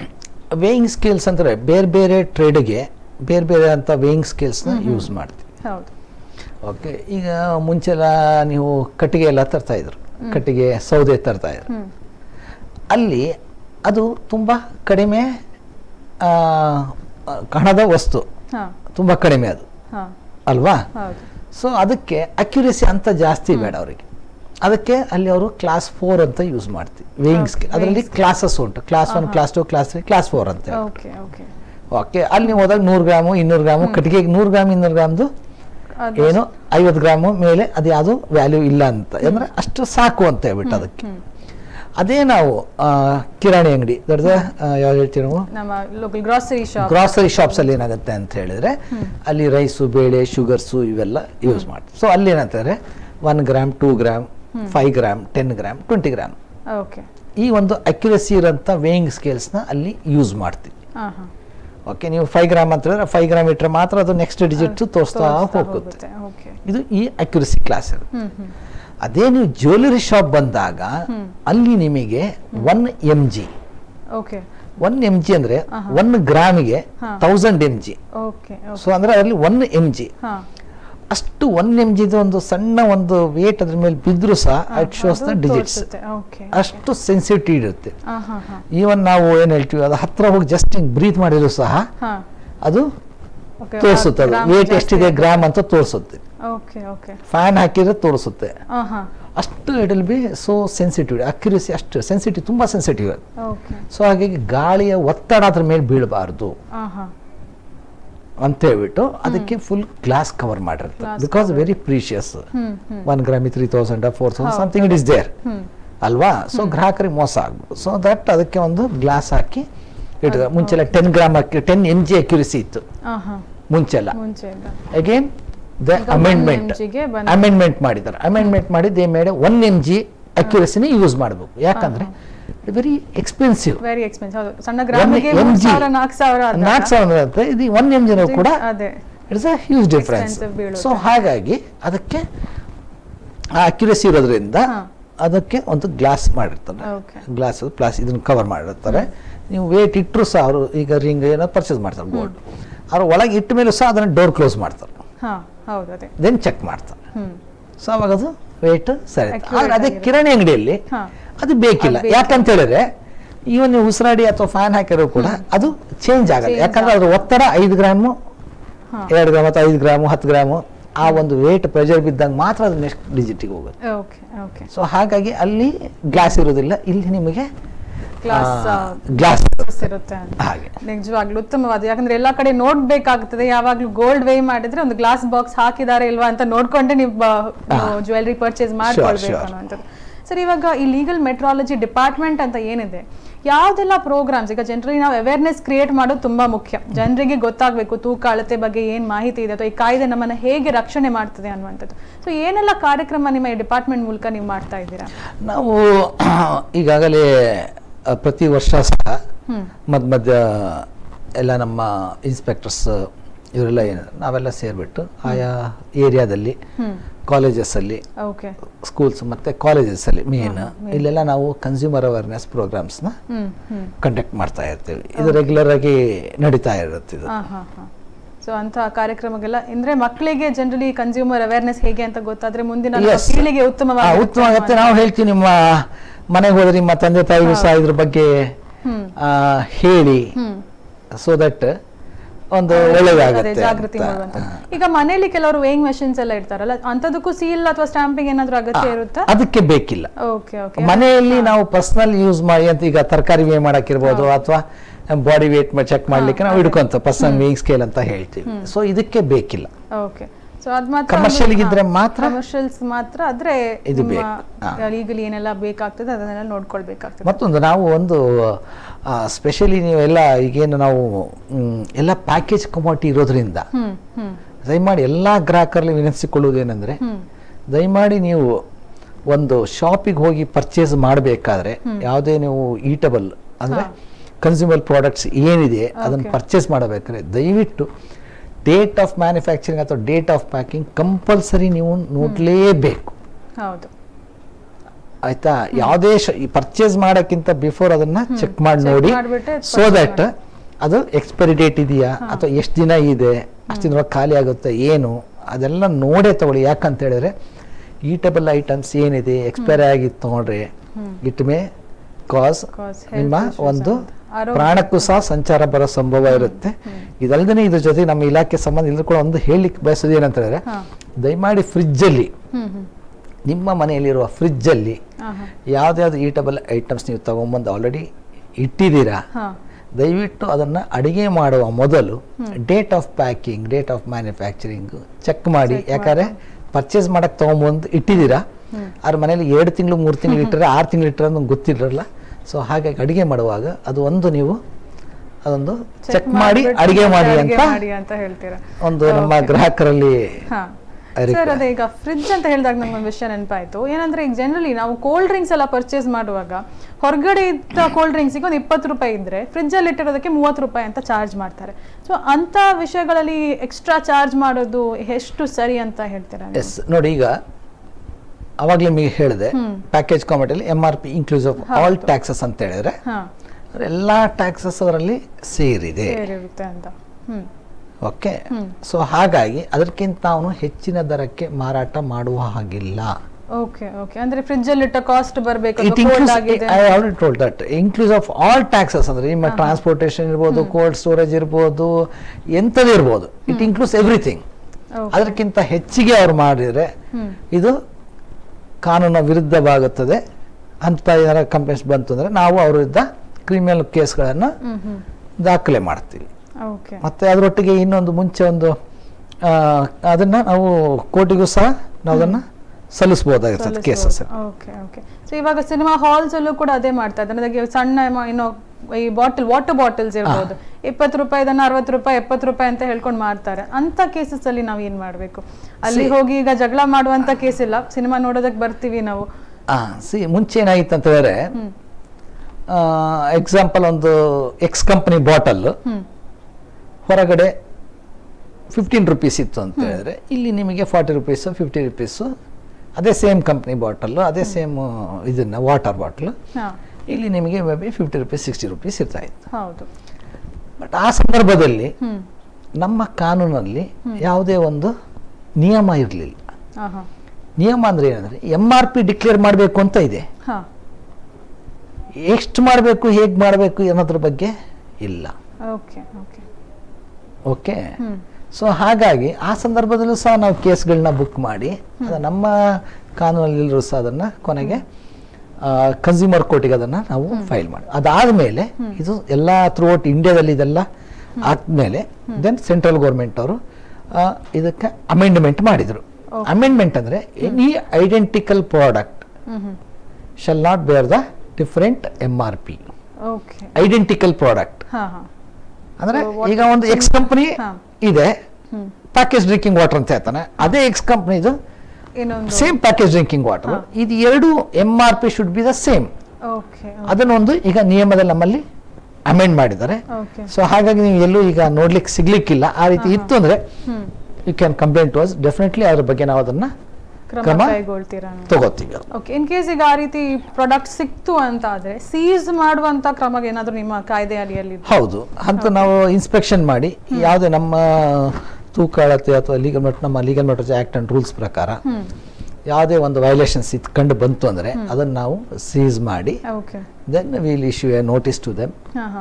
S2: ವೇಯಿಂಗ್ ಸ್ಕಿಲ್ಸ್ ಅಂದರೆ ಬೇರೆ ಬೇರೆ ಟ್ರೇಡ್ಗೆ ಬೇರೆ ಬೇರೆ ಅಂತ ವೇಯಿಂಗ್ ಸ್ಕಿಲ್ಸ್ನ ಯೂಸ್ ಮಾಡ್ತೀವಿ
S1: ಹೌದು
S2: ಓಕೆ ಈಗ ಮುಂಚೆಲ್ಲ ನೀವು ಕಟ್ಟಿಗೆ ಎಲ್ಲ ತರ್ತಾ ಇದ್ರು ಕಟ್ಟಿಗೆ ಸೌದೆ ತರ್ತಾ ಇದ್ರು
S1: ಹ್ಮ್
S2: ಅಲ್ಲಿ ಅದು ತುಂಬ ಕಡಿಮೆ ಆ, ಹಣದ ವಸ್ತು
S1: ಹಾ
S2: ತುಂಬ ಕಡಿಮೆ ಅದು
S1: ಹಾ
S2: ಅಲ್ವಾ
S1: ಹೌದು
S2: ಸೊ ಅದಕ್ಕೆ ಅಕ್ಯುರೇಸಿ ಅಂತ ಜಾಸ್ತಿ ಬೇಡ ಅವರಿಗೆ ಅದಕ್ಕೆ ಅಲ್ಲಿ ಅವರು ಕ್ಲಾಸ್ ಫೋರ್ ಅಂತ ಯೂಸ್ ಮಾಡ್ತೀವಿ ವೇಯಿಂಗ್ ಸ್ಕೇಲ್ ಅದರಲ್ಲಿ ಕ್ಲಾಸಸ್ ಉಂಟು class one class two class three class four ಅಂತ ಹೇಳಿ.
S1: ಓಕೆ ಓಕೆ
S2: ಓಕೆ ಅಲ್ಲಿ ನೀವು ಹೋದಾಗ ನೂರು ಗ್ರಾಮು ಇನ್ನೂರು ಗ್ರಾಮು ಕಟ್ಟಿಗೆಗೆ ನೂರು ಗ್ರಾಮ್ ಇನ್ನೂರು ಗ್ರಾಮ್ದು
S1: ಅದು
S2: ಏನು ಐವತ್ತು ಗ್ರಾಮು ಮೇಲೆ ಅದು ಯಾವುದು ವ್ಯಾಲ್ಯೂ ಇಲ್ಲ ಅಂತ ಅಂದ್ರೆ ಅಷ್ಟು ಸಾಕು ಅಂತ ಹೇಳ್ಬಿಟ್ಟು ಅದಕ್ಕೆ
S1: ಹ್ಮ್.
S2: ಅದೇ ನಾವು ಆ, ಕಿರಾಣಿ ಅಂಗಡಿ ದೊಡ್ಡದ ಯಾವ್ದು ಹೇಳ್ತೀವಿ ನಾವು
S1: ನಮ್ಮ local grocery shop
S2: grocery shops ಅಲ್ಲಿ ಏನಾಗುತ್ತೆ ಅಂತ ಹೇಳಿದ್ರೆ ಅಲ್ಲಿ ರೈಸು ಬೇಳೆ ಶುಗರ್ಸು ಇವೆಲ್ಲ ಯೂಸ್ ಮಾಡ್ತೀವಿ ಸೊ ಅಲ್ಲಿ ಏನಂತಾರೆ one gram two gram five gram ten gram twenty gram
S1: okay
S2: ಈ ಒಂದು ಅಕ್ಯುರಸಿ ಇರೋಂಥ ವೇಯಿಂಗ್ ಸ್ಕೇಲ್ಸ್ನ ಅಲ್ಲಿ ಯೂಸ್ ಮಾಡ್ತೀವಿ
S1: ಹಾ ಹಾ
S2: ಓಕೆ ನೀವು ಫೈವ್ ಗ್ರಾಮ್ ಅಂತ ಹೇಳಿದ್ರೆ ಫೈವ್ ಗ್ರಾಮ್ ಇಟ್ಟರೆ ಮಾತ್ರ ಅದು ನೆಕ್ಸ್ಟ್ ಡಿಜಿಟ್ ತೋರಿಸ್ತಾ ಹೋಗುತ್ತೆ
S1: ಓಕೆ
S2: ಇದು ಈ ಅಕ್ಯುರಸಿ ಕ್ಲಾಸ್ ಇರುತ್ತೆ
S1: ಹ್ಮ್ ಹ್ಮ್
S2: ಅದೇ ನೀವು ಜ್ಯುವೆಲರಿ ಶಾಪ್ ಬಂದಾಗ ಅಲ್ಲಿ ನಿಮಗೆ one M G
S1: okay
S2: one M G ಅಂದ್ರೆ ಒನ್ ಗ್ರಾಮಿಗೆ
S1: ಹಾ.
S2: Thousand M G
S1: okay
S2: so ಅಂದ್ರೆ ಅದರಲ್ಲಿ ಒನ್ ಎಮ್ ಜಿ
S1: ಹಾ
S2: ಅಷ್ಟು ಒನ್ ಎಮ್ ಜಿದು ಒಂದು ಸಣ್ಣ ಒಂದು ವೇಟ್ ಅದ್ರ ಮೇಲೆ ಬಿದ್ದರೂ ಸಹ it shows the digits
S1: okay
S2: ಅಷ್ಟು ಸೆನ್ಸಿಟಿವ್ ಇರುತ್ತೆ
S1: ಹಾ ಹಾ ಹಾ
S2: ಈವನ್ ನಾವು ಏನು ಹೇಳ್ತೀವಿ ಅದು ಹತ್ರ ಹೋಗಿ ಜಸ್ಟ್ ಹಿಂಗೆ ಬ್ರೀತ್ ಮಾಡಿದ್ರು ಸಹ
S1: ಹಾ
S2: ಅದು
S1: ಓಕೆ
S2: ತೋರಿಸುತ್ತೆ ಅದು ವೇಟ್ ಎಷ್ಟಿದೆ ಗ್ರಾಮ್ ಅಂತ ತೋರಿಸುತ್ತೆ
S1: ಓಕೆ ಓಕೆ
S2: ಫ್ಯಾನ್ ಹಾಕಿದ್ರೆ ತೋರಿಸುತ್ತೆ
S1: ಹಾ ಹಾ
S2: ಅಷ್ಟು it will be so sensitive accuracy ಅಷ್ಟು ಸೆನ್ಸಿಟಿವ್ ತುಂಬ ಸೆನ್ಸಿಟಿವ್
S1: ಓಕೆ
S2: ಸೊ ಹಾಗಾಗಿ ಗಾಳಿಯ ಒತ್ತಡ ಅದ್ರ ಮೇಲೆ ಬೀಳಬಾರ್ದು
S1: ಹಾ ಹಾ
S2: ಅಂತ ಹೇಳ್ಬಿಟ್ಟು ಅದಕ್ಕೆ ಫುಲ್ ಗ್ಲಾಸ್ ಕವರ್ ಮಾಡಿರ್ತಾರೆ
S1: Glass
S2: because very precious
S1: hmm hmm
S2: one ಗ್ರಾಮಿ ತ್ರೀ ತೌಸಂಡ್ ಫೋರ್ ತೌಸಂಡ್
S1: ಹೌದು.
S2: Something it is there
S1: hmm
S2: ಅಲ್ವಾ ಸೊ ಗ್ರಾಹಕರಿಗೆ ಮೋಸ ಆಗ್ಬೋದು ಸೊ ದಟ್ ಅದಕ್ಕೆ ಒಂದು ಗ್ಲಾಸ್ ಹಾಕಿ ಇಟ್ಟಿದೆ ಮುಂಚೆಲ್ಲ ಟೆನ್ ಗ್ರಾಮ್ ಹಾಕಿ ಟೆನ್ ಎಮ್ ಜಿ ಅಕ್ಯುರಸಿ ಇತ್ತು
S1: ಹಾ ಹಾ
S2: ಮುಂಚೆಲ್ಲ
S1: ಮುಂಚೆ ಇಲ್ಲ
S2: ಅಗೇನ್ ದ
S1: ಈಗ one
S2: ಅಮೆಂಡ್ಮೆಂಟ್
S1: mg ಗೆ ಬಂದು-
S2: ಅಮೆಂಡ್ಮೆಂಟ್ ಮಾಡಿದ್ದಾರೆ ಅಮೆಂಡ್ಮೆಂಟ್ ಮಾಡಿ they made one M G ಅಕ್ಯುರಸಿನ ಯೂಸ್ ಮಾಡಬೇಕು ಯಾಕಂದ್ರೆ ವೆರಿ ಎಕ್ಸ್ಪೆನ್ಸಿವ್
S1: ವೆರಿ ಎಕ್ಸ್ಪೆನ್ಸಿವ್ ಹೌದು ಸಣ್ಣ ಗ್ರಾಮಿಗೆ
S2: MG.
S1: ಮೂರು ಸಾವಿರ ನಾಲ್ಕು ಸಾವಿರ ಆದಾಗ
S2: ನಾಲ್ಕು ಸಾವಿರ ಅಂತ ಇದು ಒನ್ ಎಮ್ ಜಿನೂ ಕೂಡ
S1: ಅದೇ
S2: it's a huge difference
S1: Expensive ಬೀಳುತ್ತೆ.
S2: ಸೊ ಹಾಗಾಗಿ ಅದಕ್ಕೆ ಆ ಅಕ್ಯುರಸಿ ಇರೋದ್ರಿಂದ
S1: ಹಾ.
S2: ಅದಕ್ಕೆ ಒಂದು ಗ್ಲಾಸ್ ಮಾಡಿರ್ತಾರೆ
S1: ಓಕೆ
S2: ಗ್ಲಾಸ್ ಪ್ಲಾಸ್ ಇದನ್ನ ಕವರ್ ಮಾಡಿರ್ತಾರೆ ನೀವು ವೇಟ್ ಇಟ್ಟರು ಸಹ ಅವರು ಈಗ ರಿಂಗ್ ಏನೋ ಪರ್ಚೇಸ್ ಮಾಡ್ತಾರೆ ಗೋಲ್ಡ್ ಅವ್ರು ಒಳಗೆ ಇಟ್ಟ ಮೇಲೂ ಸಹ ಅದನ್ನು ಡೋರ್ ಕ್ಲೋಸ್ ಮಾಡ್ತಾರೆ
S1: ಹಾ ಹೌದು ಅದೇ
S2: ದೆನ್ ಚೆಕ್ ಮಾಡ್ತಾರೆ
S1: ಹ್ಮ್
S2: ಸೊ ಅವಾಗ ಅದು ವೇಟ್ ಸರಿ
S1: Accurate
S2: ಆದ್ರೆ ಅದೇ
S1: ಆಗಿರುತ್ತೆ.
S2: ಕಿರಾಣಿ ಅಂಗಡಿಯಲ್ಲಿ
S1: ಹಾ
S2: ಅದು ಬೇಕಿಲ್ಲ
S1: ಅದು ಬೇಕಿಲ್ಲ.
S2: ಯಾಕಂತ ಹೇಳಿದ್ರೆ ಈವನ್ ನೀವು ಉಸಿರಾಡಿ ಅಥವಾ ಫ್ಯಾನ್ ಹಾಕಿರೋ ಕೂಡ ಅದು ಚೇಂಜ್ ಆಗಲ್ಲ
S1: Change
S2: ಯಾಕಂದ್ರೆ ಅದ್ರ ಒತ್ತಡ ಐದು ಗ್ರಾಮು
S1: ಹಾ
S2: ಎರಡು ಗ್ರಾಮ್ ಅಥವಾ ಐದು ಗ್ರಾಮು ಹತ್ತು ಗ್ರಾಮು ಆ ಒಂದು ವೇಟ್ ಪ್ರೆಷರ್ ಬಿದ್ದಾಗ ಮಾತ್ರ ಅದು ನೆಕ್ಸ್ಟ್ ಡಿಜಿಟಿಗೆ ಹೋಗುತ್ತೆ
S1: ಓಕೆ ಓಕೆ
S2: ಸೊ ಹಾಗಾಗಿ ಅಲ್ಲಿ ಗ್ಲಾಸ್ ಇರೋದಿಲ್ಲ ಇಲ್ಲಿ ನಿಮಗೆ
S1: Glass, ಆ,
S2: ಗ್ಲಾಸ್
S1: ಇರುತ್ತೆ ಅಂತ
S2: ಹಾಗೆ
S1: ನಿಜವಾಗ್ಲೂ ಉತ್ತಮವಾದ ಯಾಕಂದ್ರೆ ಎಲ್ಲಾ ಕಡೆ ನೋಡ್ಬೇಕಾಗ್ತದೆ ಯಾವಾಗ್ಲೂ ಗೋಲ್ಡ್ ವೇ ಮಾಡಿದ್ರೆ ಒಂದು ಗ್ಲಾಸ್ ಬಾಕ್ಸ್ ಹಾಕಿದ್ದಾರೆ ಇಲ್ವಾ ಅಂತ ನೋಡ್ಕೊಂಡೆ ನೀವು ಜ್ಯುವೆಲ್ರಿ ಪರ್ಚೇಸ್ ಮಾಡ್ಕೊಳ್ಬೇಕು
S2: sure.
S1: ಅನ್ನುವಂಥದ್ದು ಸರ್ ಇವಾಗ ಈ ಲೀಗಲ್ ಮೆಟ್ರಾಲಜಿ ಡಿಪಾರ್ಟ್ಮೆಂಟ್ ಅಂತ ಏನಿದೆ ಯಾವ್ದೆಲ್ಲ ಪ್ರೋಗ್ರಾಮ್ಸ್ ಈಗ ಜನರಿಗೆ ನಾವು ಅವೇರ್ನೆಸ್ ಕ್ರಿಯೇಟ್ ಮಾಡೋದು ತುಂಬಾ ಮುಖ್ಯ ಜನರಿಗೆ ಗೊತ್ತಾಗಬೇಕು ತೂಕ ಅಳತೆ ಬಗ್ಗೆ ಏನ್ ಮಾಹಿತಿ ಇದೆ ಅಥವಾ ಈ ಕಾಯ್ದೆ ನಮ್ಮನ್ನ ಹೇಗೆ ರಕ್ಷಣೆ ಮಾಡ್ತದೆ ಅನ್ನುವಂಥದ್ದು ಸೊ ಏನೆಲ್ಲ ಕಾರ್ಯಕ್ರಮ ನಿಮ್ಮ ಈ ಡಿಪಾರ್ಟ್ಮೆಂಟ್ ಮೂಲಕ ನೀವು ಮಾಡ್ತಾ ಇದ್ದೀರಾ
S2: ನಾವು ಈಗಾಗಲೇ ಆ, ಪ್ರತಿ ವರ್ಷ ಸಹ
S1: ಹ್ಮ್
S2: ಮಧ್ಯ ಮಧ್ಯ ಎಲ್ಲ ನಮ್ಮ ಇನ್ಸ್ಪೆಕ್ಟರ್ಸ್ ಇವರೆಲ್ಲ ಏನು ನಾವೆಲ್ಲ ಸೇರಿಬಿಟ್ಟು ಆಯಾ ಏರಿಯಾದಲ್ಲಿ
S1: ಹ್ಮ್
S2: ಕಾಲೇಜಸ್ಸಲ್ಲಿ
S1: ಓಕೆ
S2: ಸ್ಕೂಲ್ಸ್ ಮತ್ತು ಕಾಲೇಜಸ್ಸಲ್ಲಿ ಮೇನ್ ಇಲ್ಲೆಲ್ಲ ನಾವು ಕನ್ಸ್ಯೂಮರ್ ಅವೇರ್ನೆಸ್ ಪ್ರೋಗ್ರಾಮ್ಸ್ನ
S1: ಹ್ಮ್ ಹ್ಮ್
S2: ಕಂಡಕ್ಟ್ ಮಾಡ್ತಾ ಇರ್ತೀವಿ ಇದು ರೆಗ್ಯುಲರ್ ಆಗಿ ನಡೀತಾ ಇರುತ್ತೆ ಇದು
S1: ಹಾ ಹಾ ಹಾ ಸೊ ಅಂತ ಕಾರ್ಯಕ್ರಮಗೆಲ್ಲ ಅಂದ್ರೆ ಮಕ್ಕಳಿಗೆ ಜನರಲಿ ಕನ್ಸ್ಯೂಮರ್ ಅವೇರ್ನೆಸ್ ಹೇಗೆ ಅಂತ ಗೊತ್ತಾದ್ರೆ ಮುಂದಿನ ನಮ್ಮ
S2: Yes.
S1: ಪೀಳಿಗೆ
S2: ಆ,
S1: ಉತ್ತಮವಾಗಿ
S2: ಉತ್ತಮ ಆಗತ್ತೆ ನಾವು ಹೇಳ್ತೀವಿ ನಿಮ್ಮ ಮನೆಗೆ ಹೋದ್ರೆ ನಿಮ್ಮ ತಂದೆ ತಾಯಿಗೂ ಸಹ ಇದ್ರ ಬಗ್ಗೆ
S1: ಹ್ಮ್
S2: ಆ, ಹೇಳಿ
S1: ಹ್ಮ್
S2: ಸೊ ದಟ್ ಒಂದು
S1: ಅದೇ
S2: ಒಳ್ಳೇದಾಗತ್ತೆ
S1: ಜಾಗೃತಿ
S2: ಅಂತ.
S1: ಮಾಡುವಂತ ಈಗ ಮನೆಯಲ್ಲಿ ಕೆಲವರು ವೇಯಿಂಗ್ ಮಷಿನ್ಸ್ ಎಲ್ಲ ಇರ್ತಾರಲ್ಲ ಅಂತದಕ್ಕೂ ಸೀಲ್ ಅಥವಾ ಸ್ಟಾಂಪಿಂಗ್ ಏನಾದ್ರೂ ಅಗತ್ಯ ಇರುತ್ತಾ
S2: ಅದಕ್ಕೆ ಬೇಕಿಲ್ಲ
S1: ಓಕೆ ಓಕೆ
S2: ಮನೆಯಲ್ಲಿ ನಾವು ಪರ್ಸನಲ್ ಯೂಸ್ ಮಾಡಿ ಅಂತ ಈಗ ತರಕಾರಿ ವೇ ಮಾಡಕ್ಕಿರ್ಬೋದು ಅಥವಾ ಬಾಡಿ ವೇಟ್ ಚೆಕ್ ಮಾಡ್ಲಿಕ್ಕೆ ನಾವು ಹಿಡ್ಕೊಂತ ಪರ್ಸನಲ್ ವೇಯಿಂಗ್ ಸ್ಕೇಲ್ ಅಂತ ಹೇಳ್ತೀವಿ ಸೊ ಇದಕ್ಕೆ ಬೇಕಿಲ್ಲ
S1: ಓಕೆ ಸೊ ಅದ್ ಮಾತ್ರ
S2: Commercial ಗಿದ್ರೆ ಮಾತ್ರ
S1: ಕಮರ್ಷಿಯಲ್ಸ್ ಮಾತ್ರ ಆದ್ರೆ
S2: ಇದು ಬೇಕು. ಹಾ.
S1: ಲೀಗಲಿ ಏನೆಲ್ಲ ಬೇಕಾಗ್ತದೆ ಅದನ್ನೆಲ್ಲ ನೋಡ್ಕೊಳ್ಬೇಕಾಗ್ತದೆ
S2: ಮತ್ತೊಂದು ನಾವು ಒಂದು ಸ್ಪೆಷಲಿ ನೀವೆಲ್ಲ ಈಗೇನು ನಾವು ಮ್, ಎಲ್ಲ ಪ್ಯಾಕೇಜ್ ಕಮಾಟಿ ಇರೋದ್ರಿಂದ
S1: ಹ್ಮ್ ಹ್ಮ್
S2: ದಯಮಾಡಿ ಎಲ್ಲ ಗ್ರಾಹಕರಲ್ಲಿ ವಿನಂತಿಸಿಕೊಳ್ಳುವುದೇನೆಂದರೆ
S1: ಹ್ಮ್
S2: ದಯಮಾಡಿ ನೀವು ಒಂದು ಶಾಪಿಗೆ ಹೋಗಿ ಪರ್ಚೇಸ್ ಮಾಡಬೇಕಾದ್ರೆ ಯಾವುದೇ ನೀವು ಈಟಬಲ್ ಅಂದರೆ ಕನ್ಸ್ಯೂಮರ್ ಪ್ರಾಡಕ್ಟ್ಸ್ ಏನಿದೆ ಅದನ್ನು
S1: Okay.
S2: ಪರ್ಚೇಸ್ ಮಾಡಬೇಕಾದ್ರೆ ದಯವಿಟ್ಟು ಡೇಟ್ ಆಫ್ ಮ್ಯಾನುಫ್ಯಾಕ್ಚರಿಂಗ್ ಅಥವಾ ಡೇಟ್ ಆಫ್ ಪ್ಯಾಕಿಂಗ್ ಕಂಪಲ್ಸರಿ ನೀವು ನೋಡಲೇಬೇಕು
S1: ಹೌದು
S2: ಆಯ್ತಾ ಯಾವುದೇ ಪರ್ಚೇಸ್ ಮಾಡೋಕ್ಕಿಂತ ಬಿಫೋರ್ ಅದನ್ನ ಚೆಕ್ ಮಾಡಿ
S1: Check
S2: ನೋಡಿ
S1: ಮಾಡ್ಬಿಟ್ಟೆ
S2: ಸೊ
S1: purchase
S2: ದಟ್ ಅದು ಎಕ್ಸ್ಪೈರಿ ಡೇಟ್ ಇದೆಯಾ ಅಥವಾ ಎಷ್ಟು ದಿನ ಇದೆ ಅಷ್ಟು ದಿನ ಖಾಲಿ ಆಗುತ್ತೆ ಏನು ಅದೆಲ್ಲ ನೋಡೇ ತಗೊಳ್ಳಿ ಯಾಕಂತ ಹೇಳಿದ್ರೆ ಈಟಬಲ್ ಐಟಮ್ಸ್ ಏನಿದೆ ಎಕ್ಸ್ಪೈರಿ ಆಗಿ ತಗೊಂಡ್ರೆ it may cause
S1: Cause health
S2: ನಿಮ್ಮ
S1: issues
S2: ಒಂದು
S1: ಅಂತ. ಆರೋಗ್ಯ.
S2: ಪ್ರಾಣಕ್ಕೂ ಸಹ ಸಂಚಾರ ಬರೋ ಸಂಭವ ಇರುತ್ತೆ ಇದಲ್ದೇ ಇದ್ರ ಜೊತೆ ನಮ್ಮ ಇಲಾಖೆ ಸಂಬಂಧ ಇಲ್ಲೂ ಕೂಡ ಒಂದು ಹೇಳಿಕ್ ಬಯಸೋದು ಏನಂತ ಹೇಳಿದ್ರೆ
S1: ಹಾ
S2: ದಯಮಾಡಿ ಫ್ರಿಜ್ಜಲ್ಲಿ
S1: ಹ್ಮ್ ಹ್ಮ್
S2: ನಿಮ್ಮ ಮನೆಯಲ್ಲಿರುವ ಫ್ರಿಜ್ಜಲ್ಲಿ
S1: ಹಾ ಹಾ
S2: ಯಾವ್ದ್ಯಾವ್ದು ಈಟಬಲ್ ಐಟಮ್ಸ್ ನೀವು ತಗೊಂಬಂದು ಆಲ್ರೆಡಿ ಇಟ್ಟಿದ್ದೀರಾ
S1: ಹಾ
S2: ದಯವಿಟ್ಟು ಅದನ್ನು ಅಡಿಗೆ ಮಾಡುವ ಮೊದಲು date of packing date of manufacturing check ಮಾಡಿ ಯಾಕಂದ್ರೆ ಪರ್ಚೇಸ್ ಮಾಡಕ್ಕೆ ತೊಗೊಂಬಂದು ಇಟ್ಟಿದ್ದೀರಾ ಅವ್ರ ಮನೇಲಿ ಎರಡು ತಿಂಗಳು ಮೂರು ತಿಂಗಳು ಇಟ್ಟರೆ ಆರು ತಿಂಗಳು ಇಟ್ಟರೆ ಅಂತ ಗೊತ್ತಿರಲ್ಲ ಸೊ ಹಾಗಾಗಿ ಅಡಿಗೆ ಮಾಡುವಾಗ ಅದು ಒಂದು ನೀವು ಅದೊಂದು ಚೆಕ್ ಮಾಡಿ
S1: ಮಾಡ್ಬಿಟ್ಟು
S2: ಅಡಿಗೆ ಮಾಡಿ
S1: ಅಡಿಗೆ
S2: ಅಂತ
S1: ಮಾಡಿ ಅಂತ ಹೇಳ್ತೀರಾ
S2: ಒಂದು ನಮ್ಮ ಗ್ರಾಹಕರಲ್ಲಿ
S1: ಹಾ
S2: ಅದಕ್ಕೆ-
S1: ಸರ್ ಅದೇ ಈಗ ಫ್ರಿಡ್ಜ್ ಅಂತ ಹೇಳಿದಾಗ ನಂಗೆ ಒಂದು ವಿಷಯ ನೆನಪಾಯ್ತು ಏನಂದ್ರೆ ಈಗ ಜನರಲಿ ನಾವು ಕೋಲ್ಡ್ ಡ್ರಿಂಕ್ಸ್ ಎಲ್ಲ ಪರ್ಚೇಸ್ ಮಾಡುವಾಗ ಹೊರಗಡೆ ಇದ್ದ ಕೋಲ್ಡ್ ಡ್ರಿಂಕ್ಸಿಗೆ ಒಂದು ಇಪ್ಪತ್ತು ರೂಪಾಯಿ ಇದ್ರೆ ಫ್ರಿಡ್ಜ್ ಅಲ್ಲಿ ಇಟ್ಟಿರೋದಕ್ಕೆ ಮೂವತ್ತು ರೂಪಾಯಿ ಅಂತ ಚಾರ್ಜ್ ಮಾಡ್ತಾರೆ ಸೊ ಅಂತ ವಿಷಯಗಳಲ್ಲಿ ಎಕ್ಸ್ಟ್ರಾ ಚಾರ್ಜ್ ಮಾಡೋದು ಎಷ್ಟು ಸರಿ ಅಂತ ಹೇಳ್ತೀರಾ ನೀವು?
S2: ಎಸ್ ನೋಡಿ ಈಗ ಅವಾಗಲೇ ನಿಮಗೆ ಹೇಳಿದೆ ಪ್ಯಾಕೇಜ್ ಕಾಮೆಂಟಲ್ಲಿ M R P inclusive all taxes ಅಂತ ಹೇಳಿದ್ರೆ
S1: ಹಾ
S2: ಎಲ್ಲ ಟ್ಯಾಕ್ಸಸ್ ಅದರಲ್ಲಿ ಸೇರಿದೆ
S1: ಸೇರಿರುತ್ತೆ ಅಂತ ಹ್ಮ್
S2: ಓಕೆ ಸೊ ಹಾಗಾಗಿ ಅದಕ್ಕಿಂತ ಅವನು ಹೆಚ್ಚಿನ ದರಕ್ಕೆ ಮಾರಾಟ ಮಾಡುವ ಹಾಗಿಲ್ಲ
S1: ಓಕೆ ಓಕೆ ಅಂದ್ರೆ ಫ್ರಿಡ್ಜ್ ಅಲ್ಲಿ ಇಟ್ಟ ಕಾಸ್ಟ್ ಬರಬೇಕು
S2: ಇಟ್
S1: ಕೋಲ್ಡ್ ಆಗಿದೆ
S2: I already told that includes of all taxes ಅಂದ್ರೆ ನಿಮ್ಮ ಟ್ರಾನ್ಸ್ಪೋರ್ಟೇಷನ್ ಇರ್ಬೋದು ಕೋಲ್ಡ್ ಸ್ಟೋರೇಜ್ ಇರ್ಬೋದು ಎಂಥದ್ದು ಇರ್ಬೋದು ಇಟ್ ಇನ್ಕ್ಲೂಸ್ ಎವ್ರಿಥಿಂಗ್
S1: Okay.
S2: ಅದಕ್ಕಿಂತ ಹೆಚ್ಚಿಗೆ ಅವ್ರು ಮಾಡಿದ್ರೆ
S1: ಹ್ಮ್
S2: ಇದು ಕಾನೂನ ವಿರುದ್ಧವಾಗುತ್ತದೆ ಅಂತ ಏನಾರ ಕಂಪ್ಲೇಂಟ್ಸ್ ಬಂತು ಅಂದ್ರೆ ನಾವು ಅವ್ರ ವಿರುದ್ಧ ಕ್ರಿಮಿನಲ್ ಕೇಸ್ಗಳನ್ನು
S1: ಹ್ಮ್ ಹ್ಮ್
S2: ದಾಖಲೆ ಮಾಡ್ತೀವಿ
S1: ಓಕೆ
S2: ಮತ್ತೆ ಅದರೊಟ್ಟಿಗೆ ಇನ್ನೊಂದು ಮುಂಚೆ ಒಂದು ಆ, ಅದನ್ನ ನಾವು ಕೋರ್ಟಿಗೂ ಸಹ ನಾವು ಅದನ್ನ ಸಲ್ಲಿಸಬಹುದಾಗಿರ್ತದೆ ಕೇಸಸ್
S1: ಓಕೆ ಓಕೆ ಸೊ ಇವಾಗ ಸಿನಿಮಾ ಹಾಲ್ಸ್ ಅಲ್ಲೂ ಕೂಡ ಅದೇ ಮಾಡ್ತಾ ಇದ್ದಾರೆ ಅದಕ್ಕೆ ಸಣ್ಣ ಮ- ಏನೋ ಈ ಬಾಟಲ್ ವಾಟರ್ ಬಾಟಲ್ಸ್ ಇರ್ಬೋದು ಇಪ್ಪತ್ತು ರೂಪಾಯಿದನ್ನ ಅರವತ್ತು ರೂಪಾಯಿ ಎಪ್ಪತ್ತು ರೂಪಾಯಿ ಅಂತ ಹೇಳ್ಕೊಂಡು ಮಾಡ್ತಾರೆ ಅಂತ ಕೇಸಸ್ ಅಲ್ಲಿ ನಾವು ಏನ್ ಮಾಡ್ಬೇಕು ಅಲ್ಲಿ ಹೋಗಿ ಈಗ ಜಗಳ ಮಾಡುವಂತ ಕೇಸ್ ಇಲ್ಲ ಸಿನಿಮಾ ನೋಡೋದಕ್ಕೆ ಬರ್ತೀವಿ ನಾವು
S2: ಆ ಸಿ ಮುಂಚೆ ಏನಾಗಿತ್ತು ಅಂತ ಹೇಳಿದ್ರೆ ಎಕ್ಸಾಂಪಲ್ ಒಂದು ಎಕ್ಸ್ ಕಂಪನಿ ಬಾಟಲ್
S1: ಹ್ಮ್
S2: ಹೊರಗಡೆ ಫಿಫ್ಟೀನ್ ರುಪೀಸ್ ಇತ್ತು ಅಂತ ಹೇಳಿದ್ರೆ ಇಲ್ಲಿ ನಿಮಗೆ ಫಾರ್ಟಿ ರುಪೀಸು ಫಿಫ್ಟಿ ರುಪೀಸು ಅದೇ ಸೇಮ್ ಕಂಪ್ನಿ ಬಾಟಲ್ಲು ಅದೇ ಸೇಮ್ ಇದನ್ನ ವಾಟರ್ ಬಾಟಲ್
S1: ಹಾ
S2: ಇಲ್ಲಿ ನಿಮಗೆ maybe fifty rupees sixty rupees ಇರ್ತಾ ಇತ್ತು
S1: ಹೌದು
S2: ಬಟ್ ಆ ಸಂದರ್ಭದಲ್ಲಿ
S1: ಹ್ಮ್
S2: ನಮ್ಮ ಕಾನೂನಲ್ಲಿ ಯಾವುದೇ ಒಂದು ನಿಯಮ ಇರಲಿಲ್ಲ
S1: ಹಾ ಹಾ
S2: ನಿಯಮ ಅಂದ್ರೆ ಏನಂದ್ರೆ ಎಮ್ ಆರ್ ಪಿ ಡಿಕ್ಲೇರ್ ಮಾಡಬೇಕು ಅಂತ ಇದೆ
S1: ಹಾ
S2: ಎಷ್ಟು ಮಾಡಬೇಕು ಹೇಗೆ ಮಾಡಬೇಕು ಅನ್ನೋದ್ರ ಬಗ್ಗೆ ಇಲ್ಲ
S1: okay okay
S2: okay
S1: hmm
S2: so ಹಾಗಾಗಿ ಆ ಸಂದರ್ಭದಲ್ಲೂ ಸಹ ನಾವು ಕೇಸ್ಗಳನ್ನ ಬುಕ್ ಮಾಡಿ ಅದು ನಮ್ಮ ಕಾನೂನಲ್ಲಿಲ್ಲರೂ ಸಹ ಅದನ್ನ ಕೊನೆಗೆ ಕನ್ಸ್ಯೂಮರ್ ಕೋರ್ಟಿಗೆ ಅದನ್ನ ನಾವು ಫೈಲ್ ಮಾಡಿ ಅದಾದ್ಮೇಲೆ ಇದು ಎಲ್ಲ ಥ್ರೂಔಟ್ ಇಂಡಿಯಾದಲ್ಲಿ ಇದೆಲ್ಲ ಆದ್ಮೇಲೆ ದೆನ್ ಸೆಂಟ್ರಲ್ ಗೌರ್ಮೆಂಟ್ ಅವರು ಆ, ಇದಕ್ಕೆ ಅಮೆಂಡ್ಮೆಂಟ್ ಮಾಡಿದ್ರು ಅಮೆಂಡ್ಮೆಂಟ್ ಅಂದ್ರೆ any identical product
S1: hmm hmm
S2: shall not bear the different M R P
S1: okay
S2: identical product
S1: ಹಾ ಹಾ
S2: ಅಂದ್ರೆ
S1: So, what
S2: ಈಗ ಒಂದು ಎಕ್ಸ್ ಕಂಪನಿ
S1: ಹಾ.
S2: ಇದೆ
S1: ಹ್ಮ್
S2: ಪ್ಯಾಕೇಜ್ ಡ್ರಿಂಕಿಂಗ್ ವಾಟರ್ ಅಂತ ಹೇಳ್ತಾನೆ ಅದೇ ಎಕ್ಸ್ ಕಂಪನಿದು
S1: ಇನ್ನೊಂದು
S2: ಸೇಮ್ ಪ್ಯಾಕೇಜ್ ಡ್ರಿಂಕಿಂಗ್ ವಾಟರ್ ಇದು ಎರಡು M R P should be the same
S1: okay
S2: ಅದನ್ನೊಂದು ಈಗ ನಿಯಮದಲ್ಲಿ ನಮ್ಮಲ್ಲಿ ಅಮೆಂಡ್ ಮಾಡಿದ್ದಾರೆ
S1: ಓಕೆ
S2: ಸೊ ಹಾಗಾಗಿ ನೀವು ಎಲ್ಲೂ ಈಗ ನೋಡ್ಲಿಕ್ಕೆ ಸಿಗ್ಲಿಕ್ಕಿಲ್ಲ ಆ ರೀತಿ ಇತ್ತು ಅಂದ್ರೆ
S1: hmm
S2: you can complaint was definitely ಅದ್ರ ಬಗ್ಗೆ ನಾವು ಅದನ್ನ
S1: ಕ್ರಮ
S2: ಕ್ರಮ
S1: ಕೈಗೊಳ್ತೀರಾ ನೀವು?
S2: ತಗೋತೀವಿ
S1: ಓಕೆ ಇನ್ ಕೇಸ್ ಈಗ ಆ ರೀತಿ ಪ್ರಾಡಕ್ಟ್ ಸಿಕ್ತು ಅಂತ ಆದ್ರೆ ಸೀಸ್ ಮಾಡುವಂತ ಕ್ರಮ ಏನಾದ್ರು ನಿಮ್ಮ ಕಾಯ್ದೆ ಅಡಿಯಲ್ಲಿ
S2: ಹೌದು ಅಂತ ನಾವು ಇನ್ಸ್ಪೆಕ್ಷನ್ ಮಾಡಿ ಯಾವುದೇ ನಮ್ಮ ತೂಕ ಅಳತೆ ಅಥವಾ ಲೀಗಲ್ ಮೆಟ್ ನಮ್ಮ legal matters act and rules ಪ್ರಕಾರ
S1: ಹ್ಮ್
S2: ಯಾವುದೇ ಒಂದು ವೈಲೇಷನ್ಸ್ ಇದು ಕಂಡು ಬಂತು ಅಂದ್ರೆ ಅದನ್ನ ನಾವು ಸೀಸ್ ಮಾಡಿ
S1: okay
S2: then will issue a notice to them
S1: ಹಾ ಹಾ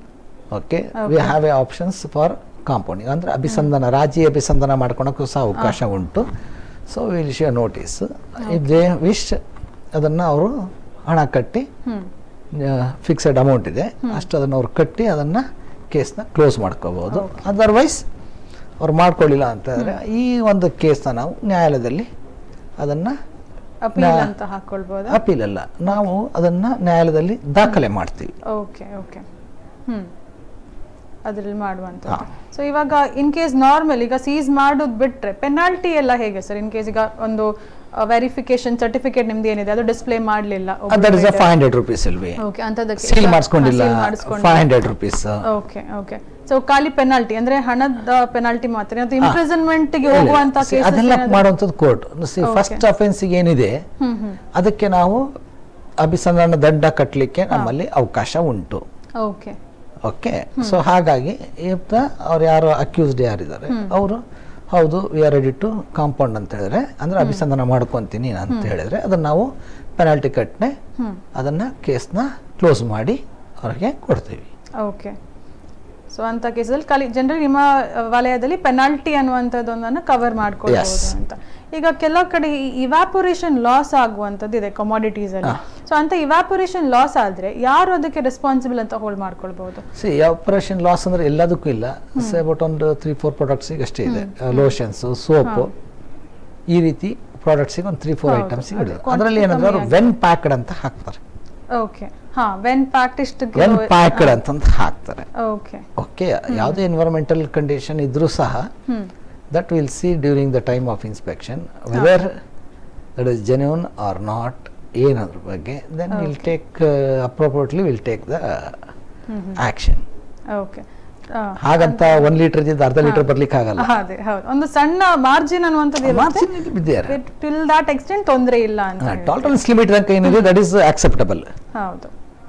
S2: okay we have a options for compounding ಅಂದ್ರೆ ಅಭಿಸಂಧಾನ ರಾಜಿ ಅಭಿಸಂಧಾನ ಮಾಡ್ಕೊಳಕ್ಕೂ ಸಹ ಅವಕಾಶ ಉಂಟು so will issue a notice if they wish ಅದನ್ನು ಅವರು ಹಣ ಕಟ್ಟಿ
S1: ಹ್ಮ್
S2: ಫಿಕ್ಸೆಡ್ ಅಮೌಂಟ್ ಇದೆ ಅಷ್ಟು ಅದನ್ನು ಅವ್ರು ಕಟ್ಟಿ ಅದನ್ನು ಕೇಸ್ನ ಕ್ಲೋಸ್ ಮಾಡ್ಕೋಬಹುದು ಅದರ್ವೈಸ್ ಅವ್ರು ಮಾಡ್ಕೊಳ್ಳಿಲ್ಲ ಅಂತ ಹೇಳಿದ್ರೆ ಈ ಒಂದು ಕೇಸ್ನ ನಾವು ನ್ಯಾಯಾಲಯದಲ್ಲಿ ಅದನ್ನು
S1: ಅಪೀಲ್
S2: ನಾ-
S1: ಅಂತ ಹಾಕೊಳ್ಬೋದಾ
S2: ಅಪೀಲ್ ಅಲ್ಲ ನಾವು ಅದನ್ನು ನ್ಯಾಯಾಲಯದಲ್ಲಿ ದಾಖಲೆ ಮಾಡ್ತೀವಿ
S1: ಓಕೆ ಓಕೆ ಹ್ಮ್ ಅದ್ರಲ್ಲಿ ಮಾಡುವಂತ
S2: ಹಾ.
S1: ಸೊ ಇವಾಗ ಇನ್ ಕೇಸ್ ನಾರ್ಮಲ್ ಈಗ ಸೀಸ್ ಮಾಡೋದು ಬಿಟ್ರೆ ಪೆನಾಲ್ಟಿ ಎಲ್ಲ ಹೇಗೆ ಸರ್ ಇನ್ ಕೇಸ್ ಈಗ ಒಂದು ವೆರಿಫಿಕೇಶನ್ ಸರ್ಟಿಫಿಕೇಟ್ ನಿಮ್ದು ಏನಿದೆ ಅದು ಡಿಸ್ಪ್ಲೇ ಮಾಡಲಿಲ್ಲ
S2: that is a five hundred rupees ಇಲ್ವಿ
S1: ಓಕೆ ಅಂತದಕ್ಕೆ
S2: ಸೀಲ್ ಮಾಡಿಸ್ಕೊಂಡಿಲ್ಲ five hundred rupees
S1: okay okay so ಖಾಲಿ ಪೆನಾಲ್ಟಿ ಅಂದ್ರೆ ಹಣದ ಪೆನಾಲ್ಟಿ ಮಾತ್ರ ಅದು ಇಂಪ್ರಿಸನ್ಮೆಂಟ್ ಗೆ ಹೋಗುವಂತ cases
S2: ಅದೆಲ್ಲ
S1: ಏನಾದ್ರು-
S2: ಮಾಡುವಂಥದ್ದು ಕೋರ್ಟ್ ಸಿ
S1: Okay.
S2: ಫಸ್ಟ್ ಅಫೆನ್ಸಿಗೆ ಏನಿದೆ
S1: ಹ್ಮ್ ಹ್ಮ್
S2: ಅದಕ್ಕೆ ನಾವು ಅಭಿಸಂಧಾನ ದಂಡ ಕಟ್ಟಲಿಕ್ಕೆ ನಮ್ಮಲ್ಲಿ ಅವಕಾಶ ಉಂಟು
S1: ಓಕೆ
S2: ಓಕೆ ಸೊ ಹಾಗಾಗಿ ಇವತ್ತ ಅವ್ರು ಯಾರು ಅಕ್ಯೂಸ್ಡ್ ಯಾರಿದ್ದಾರೆ ಅವರು ಹೌದು we are ready to compound ಅಂತ ಹೇಳಿದ್ರೆ ಅಂದ್ರೆ ಅಭಿಸಂಧಾನ ಮಾಡ್ಕೊಂತೀನಿ ಅಂತ ಹೇಳಿದ್ರೆ ಅದನ್ನ ನಾವು ಪೆನಾಲ್ಟಿ ಕಟ್ನೆ
S1: ಹ್ಮ್
S2: ಅದನ್ನ ಕೇಸ್ನ ಕ್ಲೋಸ್ ಮಾಡಿ ಅವ್ರಿಗೆ ಕೊಡ್ತೀವಿ
S1: ಓಕೆ ಸೊ ಅಂತ ಕೇಸಲ್ಲಿ ಖಾಲಿ ಜನರಲ್ ನಿಮ್ಮ ಅಹ್, ವಲಯದಲ್ಲಿ ಪೆನಾಲ್ಟಿ ಅನ್ನುವಂಥದ್ದೊಂದನ್ನು ಕವರ್ ಮಾಡ್ಕೊಳ್ಬಹುದು
S2: Yes.
S1: ಅಂತ ಈಗ ಕೆಲವು ಕಡೆ ಇವ್ಯಾಪೊರೇಷನ್ ಲಾಸ್ ಆಗುವಂಥದ್ದು ಇದೆ ಕಮಾಡಿಟೀಸ್ ಅಲ್ಲಿ ಸೊ ಅಂತ ಇವ್ಯಾಪೊರೇಷನ್ ಲಾಸ್ ಆದ್ರೆ ಯಾರು ಅದಕ್ಕೆ ರೆಸ್ಪಾನ್ಸಿಬಲ್ ಅಂತ ಹೋಲ್ಡ್ ಮಾಡ್ಕೊಳ್ಬಹುದು
S2: ಸಿ ಆಪರೇಷನ್ ಲಾಸ್ ಅಂದ್ರೆ ಎಲ್ಲದಕ್ಕೂ ಇಲ್ಲ ಸೇ ಅಬೌಟ್ ಒಂದು ತ್ರೀ ಫೋರ್ ಪ್ರಾಡಕ್ಟ್ಸಿಗೆ ಅಷ್ಟೇ ಇದೆ ಲೋಷನ್ಸು ಸೋಪು ಈ ರೀತಿ ಪ್ರಾಡಕ್ಟ್ಸಿಗೆ ಒಂದು ತ್ರೀ ಫೋರ್
S1: ಹೌದು,
S2: ಐಟಮ್ಸ್
S1: ಅದು
S2: ಇದೆ
S1: quantity
S2: ಅದರಲ್ಲಿ ಏನಂದ್ರೆ ಅವರು
S1: ಕಮ್ಮಿ
S2: ವೆನ್ ಪ್ಯಾಕ್ಡ್ ಅಂತ ಹಾಕ್ತಾರೆ
S1: ಓಕೆ ಹಾ ವೆನ್ ಪ್ಯಾಕ್ಡ್ ಇಷ್ಟು
S2: ವೆನ್ ಪ್ಯಾಕ್ಡ್ ಅಂತಂತ ಹಾಕ್ತಾರೆ
S1: ಓಕೆ
S2: ಓಕೆ ಯಾವುದೇ ಎನ್ವೈರನ್ಮೆಂಟಲ್ ಕಂಡೀಷನ್ ಇದ್ರೂ ಸಹ
S1: hmm
S2: that will see during the time of inspection whether that is genuine or not ಏನದ್ರ ಬಗ್ಗೆ then will take appropriately will take the action
S1: okay
S2: ಹಾಗಂತ ಒಂದ್ ಲೀಟರ್ ಇದ್ದ ಅರ್ಧ ಲೀಟರ್ ಬರ್ಲಿಕ್ಕೆ ಆಗಲ್ಲ
S1: ಅದೇ ಹೌದು ಒಂದು ಸಣ್ಣ ಮಾರ್ಜಿನ್ ಅನ್ನುವಂಥದ್ದು ಇರುತ್ತೆ
S2: ಮಾರ್ಜಿನ್ ಬಿದ್ದಿದ್ದಾರೆ
S1: ಟಿಲ್ ದಾಟ್ ಎಕ್ಸ್ಟೆಂಟ್ ತೊಂದರೆ ಇಲ್ಲ ಅಂತ ಹೇಳಿ.
S2: ಟಾಲರೆನ್ಸ್ ಲಿಮಿಟ್ ತನಕ ಏನಿದೆ ದಟ್ ಈಸ್ ಅಕ್ಸೆಪ್ಟಬಲ್
S1: ಹೌದು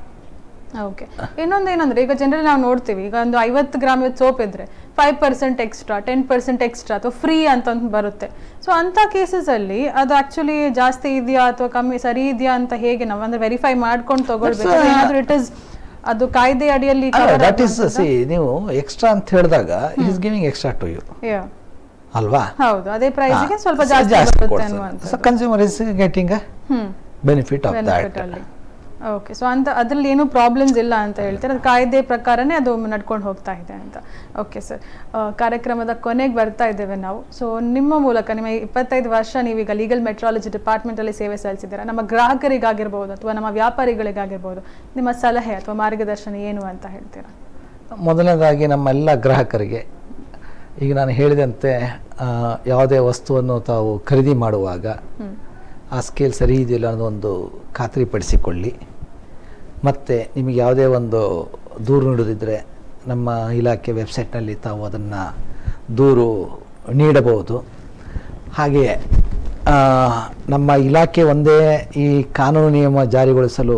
S1: ಓಕೆ ಇನ್ನೊಂದು ಏನಂದ್ರೆ ಈಗ ಜನರಲ್ ನಾವು ನೋಡ್ತೀವಿ ಈಗ ಒಂದು ಐವತ್ತು ಗ್ರಾಮ್ ಸೋಪ್ ಇದ್ರೆ five percent extra ten percent extra ಅಥವಾ ಫ್ರೀ ಅಂತ ಒಂದು ಬರುತ್ತೆ ಸೊ ಅಂತ ಕೇಸಸ್ ಅಲ್ಲಿ ಅದು ಆಕ್ಚುಲಿ ಜಾಸ್ತಿ ಇದೆಯಾ ಅಥವಾ ಕಮ್ಮಿ ಸರಿ ಇದೆಯಾ ಅಂತ ಹೇಗೆ ನಾವು ಅಂದ್ರೆ ವೆರಿಫೈ ಮಾಡ್ಕೊಂಡು ತಗೊಳ್ಬೇಕು
S2: That's, uh,
S1: ಏನಾದ್ರೂ ಇಟ್ ಇಸ್ ಅದು ಕಾಯ್ದೆ ಅಡಿಯಲ್ಲಿ
S2: ದಟ್ ಈಸ್ ಸಿ ನೀವು ಎಕ್ಸ್ಟ್ರಾ ಅಂತ ಹೇಳಿದಾಗ is giving extra to you
S1: Yeah.
S2: ಅಲ್ವಾ
S1: ಹೌದು ಅದೇ ಪ್ರೈಸ್ಗೆ
S2: ಹಾ,
S1: ಸ್ವಲ್ಪ
S2: so
S1: ಜಾಸ್ತಿ
S2: ಜಾಸ್ತಿ
S1: ಬರುತ್ತೆ
S2: ಕೊಡ್ತಾರೆ.
S1: ಅನ್ನುವಂಥದ್ದು
S2: so consumer is getting
S1: hmm
S2: benefit of
S1: benefit
S2: that
S1: ಅಲ್ಲಿ ಓಕೆ ಸೊ ಅಂತ ಅದ್ರಲ್ಲಿ ಏನು ಪ್ರಾಬ್ಲಮ್ಸ್ ಇಲ್ಲ ಅಂತ ಹೇಳ್ತಾರೆ ಅದು ಕಾಯ್ದೆ ಪ್ರಕಾರನೇ ಅದು ನಡ್ಕೊಂಡು ಹೋಗ್ತಾ ಇದೆ ಅಂತ ಓಕೆ ಸರ್ ಕಾರ್ಯಕ್ರಮದ ಕೊನೆಗೆ ಬರ್ತಾ ಇದ್ದೇವೆ ನಾವು ಸೊ ನಿಮ್ಮ ಮೂಲಕ ನಿಮ್ಮ ಇಪ್ಪತ್ತೈದು ವರ್ಷ ನೀವೀಗ ಲೀಗಲ್ ಮೆಟ್ರಾಲಜಿ ಡಿಪಾರ್ಟ್ಮೆಂಟಲ್ಲಿ ಸೇವೆ ಸಲ್ಲಿಸಿದ್ದೀರಾ ನಮ್ಮ ಗ್ರಾಹಕರಿಗಾಗಿರ್ಬೋದು ಅಥವಾ ನಮ್ಮ ವ್ಯಾಪಾರಿಗಳಿಗಾಗಿರ್ಬೋದು ನಿಮ್ಮ ಸಲಹೆ ಅಥವಾ ಮಾರ್ಗದರ್ಶನ ಏನು ಅಂತ ಹೇಳ್ತೀರಾ
S2: ಮೊದಲನೇದಾಗಿ ನಮ್ಮೆಲ್ಲ ಗ್ರಾಹಕರಿಗೆ ಈಗ ನಾನು ಹೇಳಿದಂತೆ ಆ, ಯಾವುದೇ ವಸ್ತುವನ್ನು ತಾವು ಖರೀದಿ ಮಾಡುವಾಗ
S1: ಹ್ಮ್
S2: ಆ ಸ್ಕೇಲ್ ಸರಿ ಇದೆಯಲ್ಲ ಅನ್ನೋದೊಂದು ಖಾತ್ರಿಪಡಿಸಿಕೊಳ್ಳಿ ಮತ್ತು ನಿಮಗೆ ಯಾವುದೇ ಒಂದು ದೂರು ನೀಡೋದಿದ್ದರೆ ನಮ್ಮ ಇಲಾಖೆ ವೆಬ್ಸೈಟ್ನಲ್ಲಿ ತಾವು ಅದನ್ನು ದೂರು ನೀಡಬಹುದು ಹಾಗೆಯೇ ಆ, ನಮ್ಮ ಇಲಾಖೆ ಒಂದೇ ಈ ಕಾನೂನು ನಿಯಮ ಜಾರಿಗೊಳಿಸಲು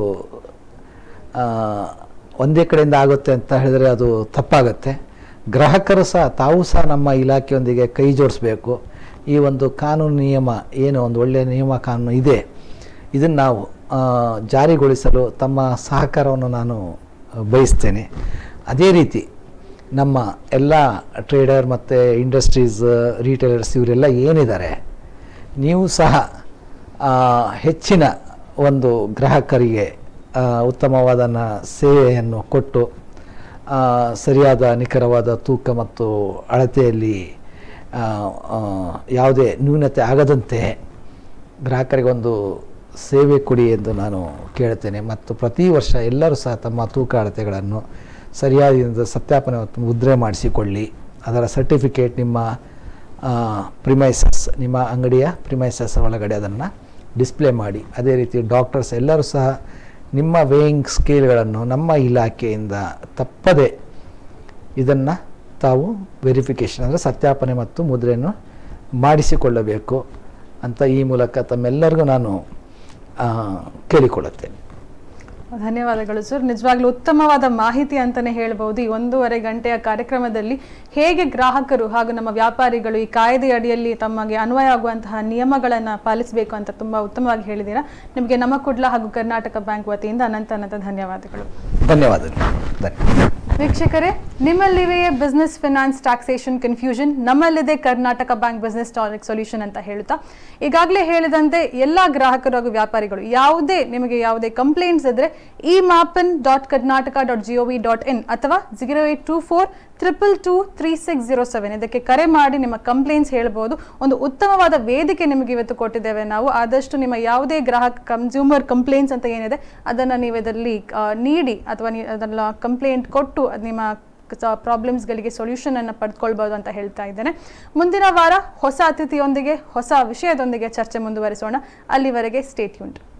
S2: ಆ, ಒಂದೇ ಕಡೆಯಿಂದ ಆಗುತ್ತೆ ಅಂತ ಹೇಳಿದರೆ ಅದು ತಪ್ಪಾಗುತ್ತೆ ಗ್ರಾಹಕರು ಸಹ ತಾವು ಸಹ ನಮ್ಮ ಇಲಾಖೆಯೊಂದಿಗೆ ಕೈ ಜೋಡಿಸ್ಬೇಕು ಈ ಒಂದು ಕಾನೂನು ನಿಯಮ ಏನು ಒಂದು ಒಳ್ಳೆಯ ನಿಯಮ ಕಾನೂನು ಇದೆ ಇದನ್ನು ನಾವು ಆ, ಜಾರಿಗೊಳಿಸಲು ತಮ್ಮ ಸಹಕಾರವನ್ನು ನಾನು ಬಯಸ್ತೇನೆ ಅದೇ ರೀತಿ ನಮ್ಮ ಎಲ್ಲ ಟ್ರೇಡರ್ ಮತ್ತು ಇಂಡಸ್ಟ್ರೀಸ್ ರೀಟೇಲರ್ಸ್ ಇವರೆಲ್ಲ ಏನಿದ್ದಾರೆ ನೀವು ಸಹ ಆ, ಹೆಚ್ಚಿನ ಒಂದು ಗ್ರಾಹಕರಿಗೆ ಆ, ಉತ್ತಮವಾದ ನ- ಸೇವೆಯನ್ನು ಕೊಟ್ಟು ಆ, ಸರಿಯಾದ ನಿಖರವಾದ ತೂಕ ಮತ್ತು ಅಳತೆಯಲ್ಲಿ ಆ, ಆ, ಯಾವುದೇ ನ್ಯೂನತೆ ಆಗದಂತೆ ಗ್ರಾಹಕರಿಗೊಂದು ಸೇವೆ ಕೊಡಿ ಎಂದು ನಾನು ಕೇಳ್ತೇನೆ ಮತ್ತು ಪ್ರತಿ ವರ್ಷ ಎಲ್ಲರೂ ಸಹ ತಮ್ಮ ತೂಕ ಅಳತೆಗಳನ್ನು ಸರಿಯಾದ ಸತ್ಯಾಪನ ಮತ್ತು ಮುದ್ರೆ ಮಾಡಿಸಿಕೊಳ್ಳಿ ಅದರ ಸರ್ಟಿಫಿಕೇಟ್ ನಿಮ್ಮ ಪ್ರಿಮೈಸಸ್ ನಿಮ್ಮ ಅಂಗಡಿಯ ಪ್ರಿಮೈಸಸ್ ಒಳಗಡೆ ಅದನ್ನು ಡಿಸ್ಪ್ಲೇ ಮಾಡಿ ಅದೇ ರೀತಿ ಡಾಕ್ಟರ್ಸ್ ಎಲ್ಲರೂ ಸಹ ನಿಮ್ಮ ವೇಯಿಂಗ್ ಸ್ಕೇಲ್ಗಳನ್ನು ನಮ್ಮ ಇಲಾಖೆಯಿಂದ ತಪ್ಪದೆ ಇದನ್ನು ತಾವು ವೆರಿಫಿಕೇಷನ್ ಅಂದರೆ ಸತ್ಯಾಪನೆ ಮತ್ತು ಮುದ್ರೆಯನ್ನು ಮಾಡಿಸಿಕೊಳ್ಳಬೇಕು ಅಂತ ಈ ಮೂಲಕ ತಮ್ಮೆಲ್ಲರಿಗೂ ನಾನು ಆ, ಕೇಳಿಕೊಳ್ಳುತ್ತೇನೆ
S1: ಧನ್ಯವಾದಗಳು ಸರ್ ನಿಜವಾಗ್ಲೂ ಉತ್ತಮವಾದ ಮಾಹಿತಿ ಅಂತಾನೆ ಹೇಳ್ಬೋದು ಈ ಒಂದೂವರೆ ಗಂಟೆಯ ಕಾರ್ಯಕ್ರಮದಲ್ಲಿ ಹೇಗೆ ಗ್ರಾಹಕರು ಹಾಗೂ ನಮ್ಮ ವ್ಯಾಪಾರಿಗಳು ಈ ಕಾಯ್ದೆ ಅಡಿಯಲ್ಲಿ ತಮಗೆ ಅನ್ವಯ ಆಗುವಂತಹ ನಿಯಮಗಳನ್ನು ಪಾಲಿಸಬೇಕು ಅಂತ ತುಂಬಾ ಉತ್ತಮವಾಗಿ ಹೇಳಿದ್ದೀರಾ ನಿಮಗೆ ನಮ್ಮ ಕುಡ್ಲ ಹಾಗೂ ಕರ್ನಾಟಕ ಬ್ಯಾಂಕ್ ವತಿಯಿಂದ ಅನಂತ ಅನಂತ ಧನ್ಯವಾದಗಳು
S2: ಧನ್ಯವಾದಗಳು ಧನ್ಯವಾದ
S1: ವೀಕ್ಷಕರೇ ನಿಮ್ಮಲ್ಲಿವೆಯೇ ಬಿಸ್ನೆಸ್ ಫಿನಾನ್ಸ್ ಟ್ಯಾಕ್ಸೇಷನ್ ಕನ್ಫ್ಯೂಷನ್ ನಮ್ಮಲ್ಲಿದೆ ಕರ್ನಾಟಕ ಬ್ಯಾಂಕ್ ಬಿಸ್ನೆಸ್ ಟಾರಿಕ್ ಸೊಲ್ಯೂಷನ್ ಅಂತ ಹೇಳ್ತಾ ಈಗಾಗಲೇ ಹೇಳಿದಂತೆ ಎಲ್ಲ ಗ್ರಾಹಕರು ಹಾಗೂ ವ್ಯಾಪಾರಿಗಳು ಯಾವುದೇ ನಿಮಗೆ ಯಾವುದೇ ಕಂಪ್ಲೇಂಟ್ಸ್ ಇದ್ರೆ e Maapan dot Karnataka dot G O V dot in ಅಥವಾ zero eight two four triple two three six zero seven ಇದಕ್ಕೆ ಕರೆ ಮಾಡಿ ನಿಮ್ಮ ಕಂಪ್ಲೇಂಟ್ಸ್ ಹೇಳ್ಬೋದು ಒಂದು ಉತ್ತಮವಾದ ವೇದಿಕೆ ನಿಮಗೆ ಇವತ್ತು ಕೊಟ್ಟಿದ್ದೇವೆ ನಾವು ಆದಷ್ಟು ನಿಮ್ಮ ಯಾವುದೇ ಗ್ರಾಹಕ ಕನ್ಸ್ಯೂಮರ್ ಕಂಪ್ಲೇಂಟ್ಸ್ ಅಂತ ಏನಿದೆ ಅದನ್ನು ನೀವು ಇದರಲ್ಲಿ ಆ, ನೀಡಿ ಅಥವಾ ನೀವು ಅದನ್ನ ಕಂಪ್ಲೇಂಟ್ ಕೊಟ್ಟು ಅದ್ ನಿಮ್ಮ ಪ್ರಾಬ್ಲಮ್ಸ್ಗಳಿಗೆ ಸೊಲ್ಯೂಷನ್ ಅನ್ನು ಪಡೆದುಕೊಳ್ಬೋದು ಅಂತ ಹೇಳ್ತಾ ಇದ್ದೇನೆ ಮುಂದಿನ ವಾರ ಹೊಸ ಅತಿಥಿಯೊಂದಿಗೆ ಹೊಸ ವಿಷಯದೊಂದಿಗೆ ಚರ್ಚೆ ಮುಂದುವರಿಸೋಣ ಅಲ್ಲಿವರೆಗೆ ಸ್ಟೇಟ್ ಯೂಂಟ್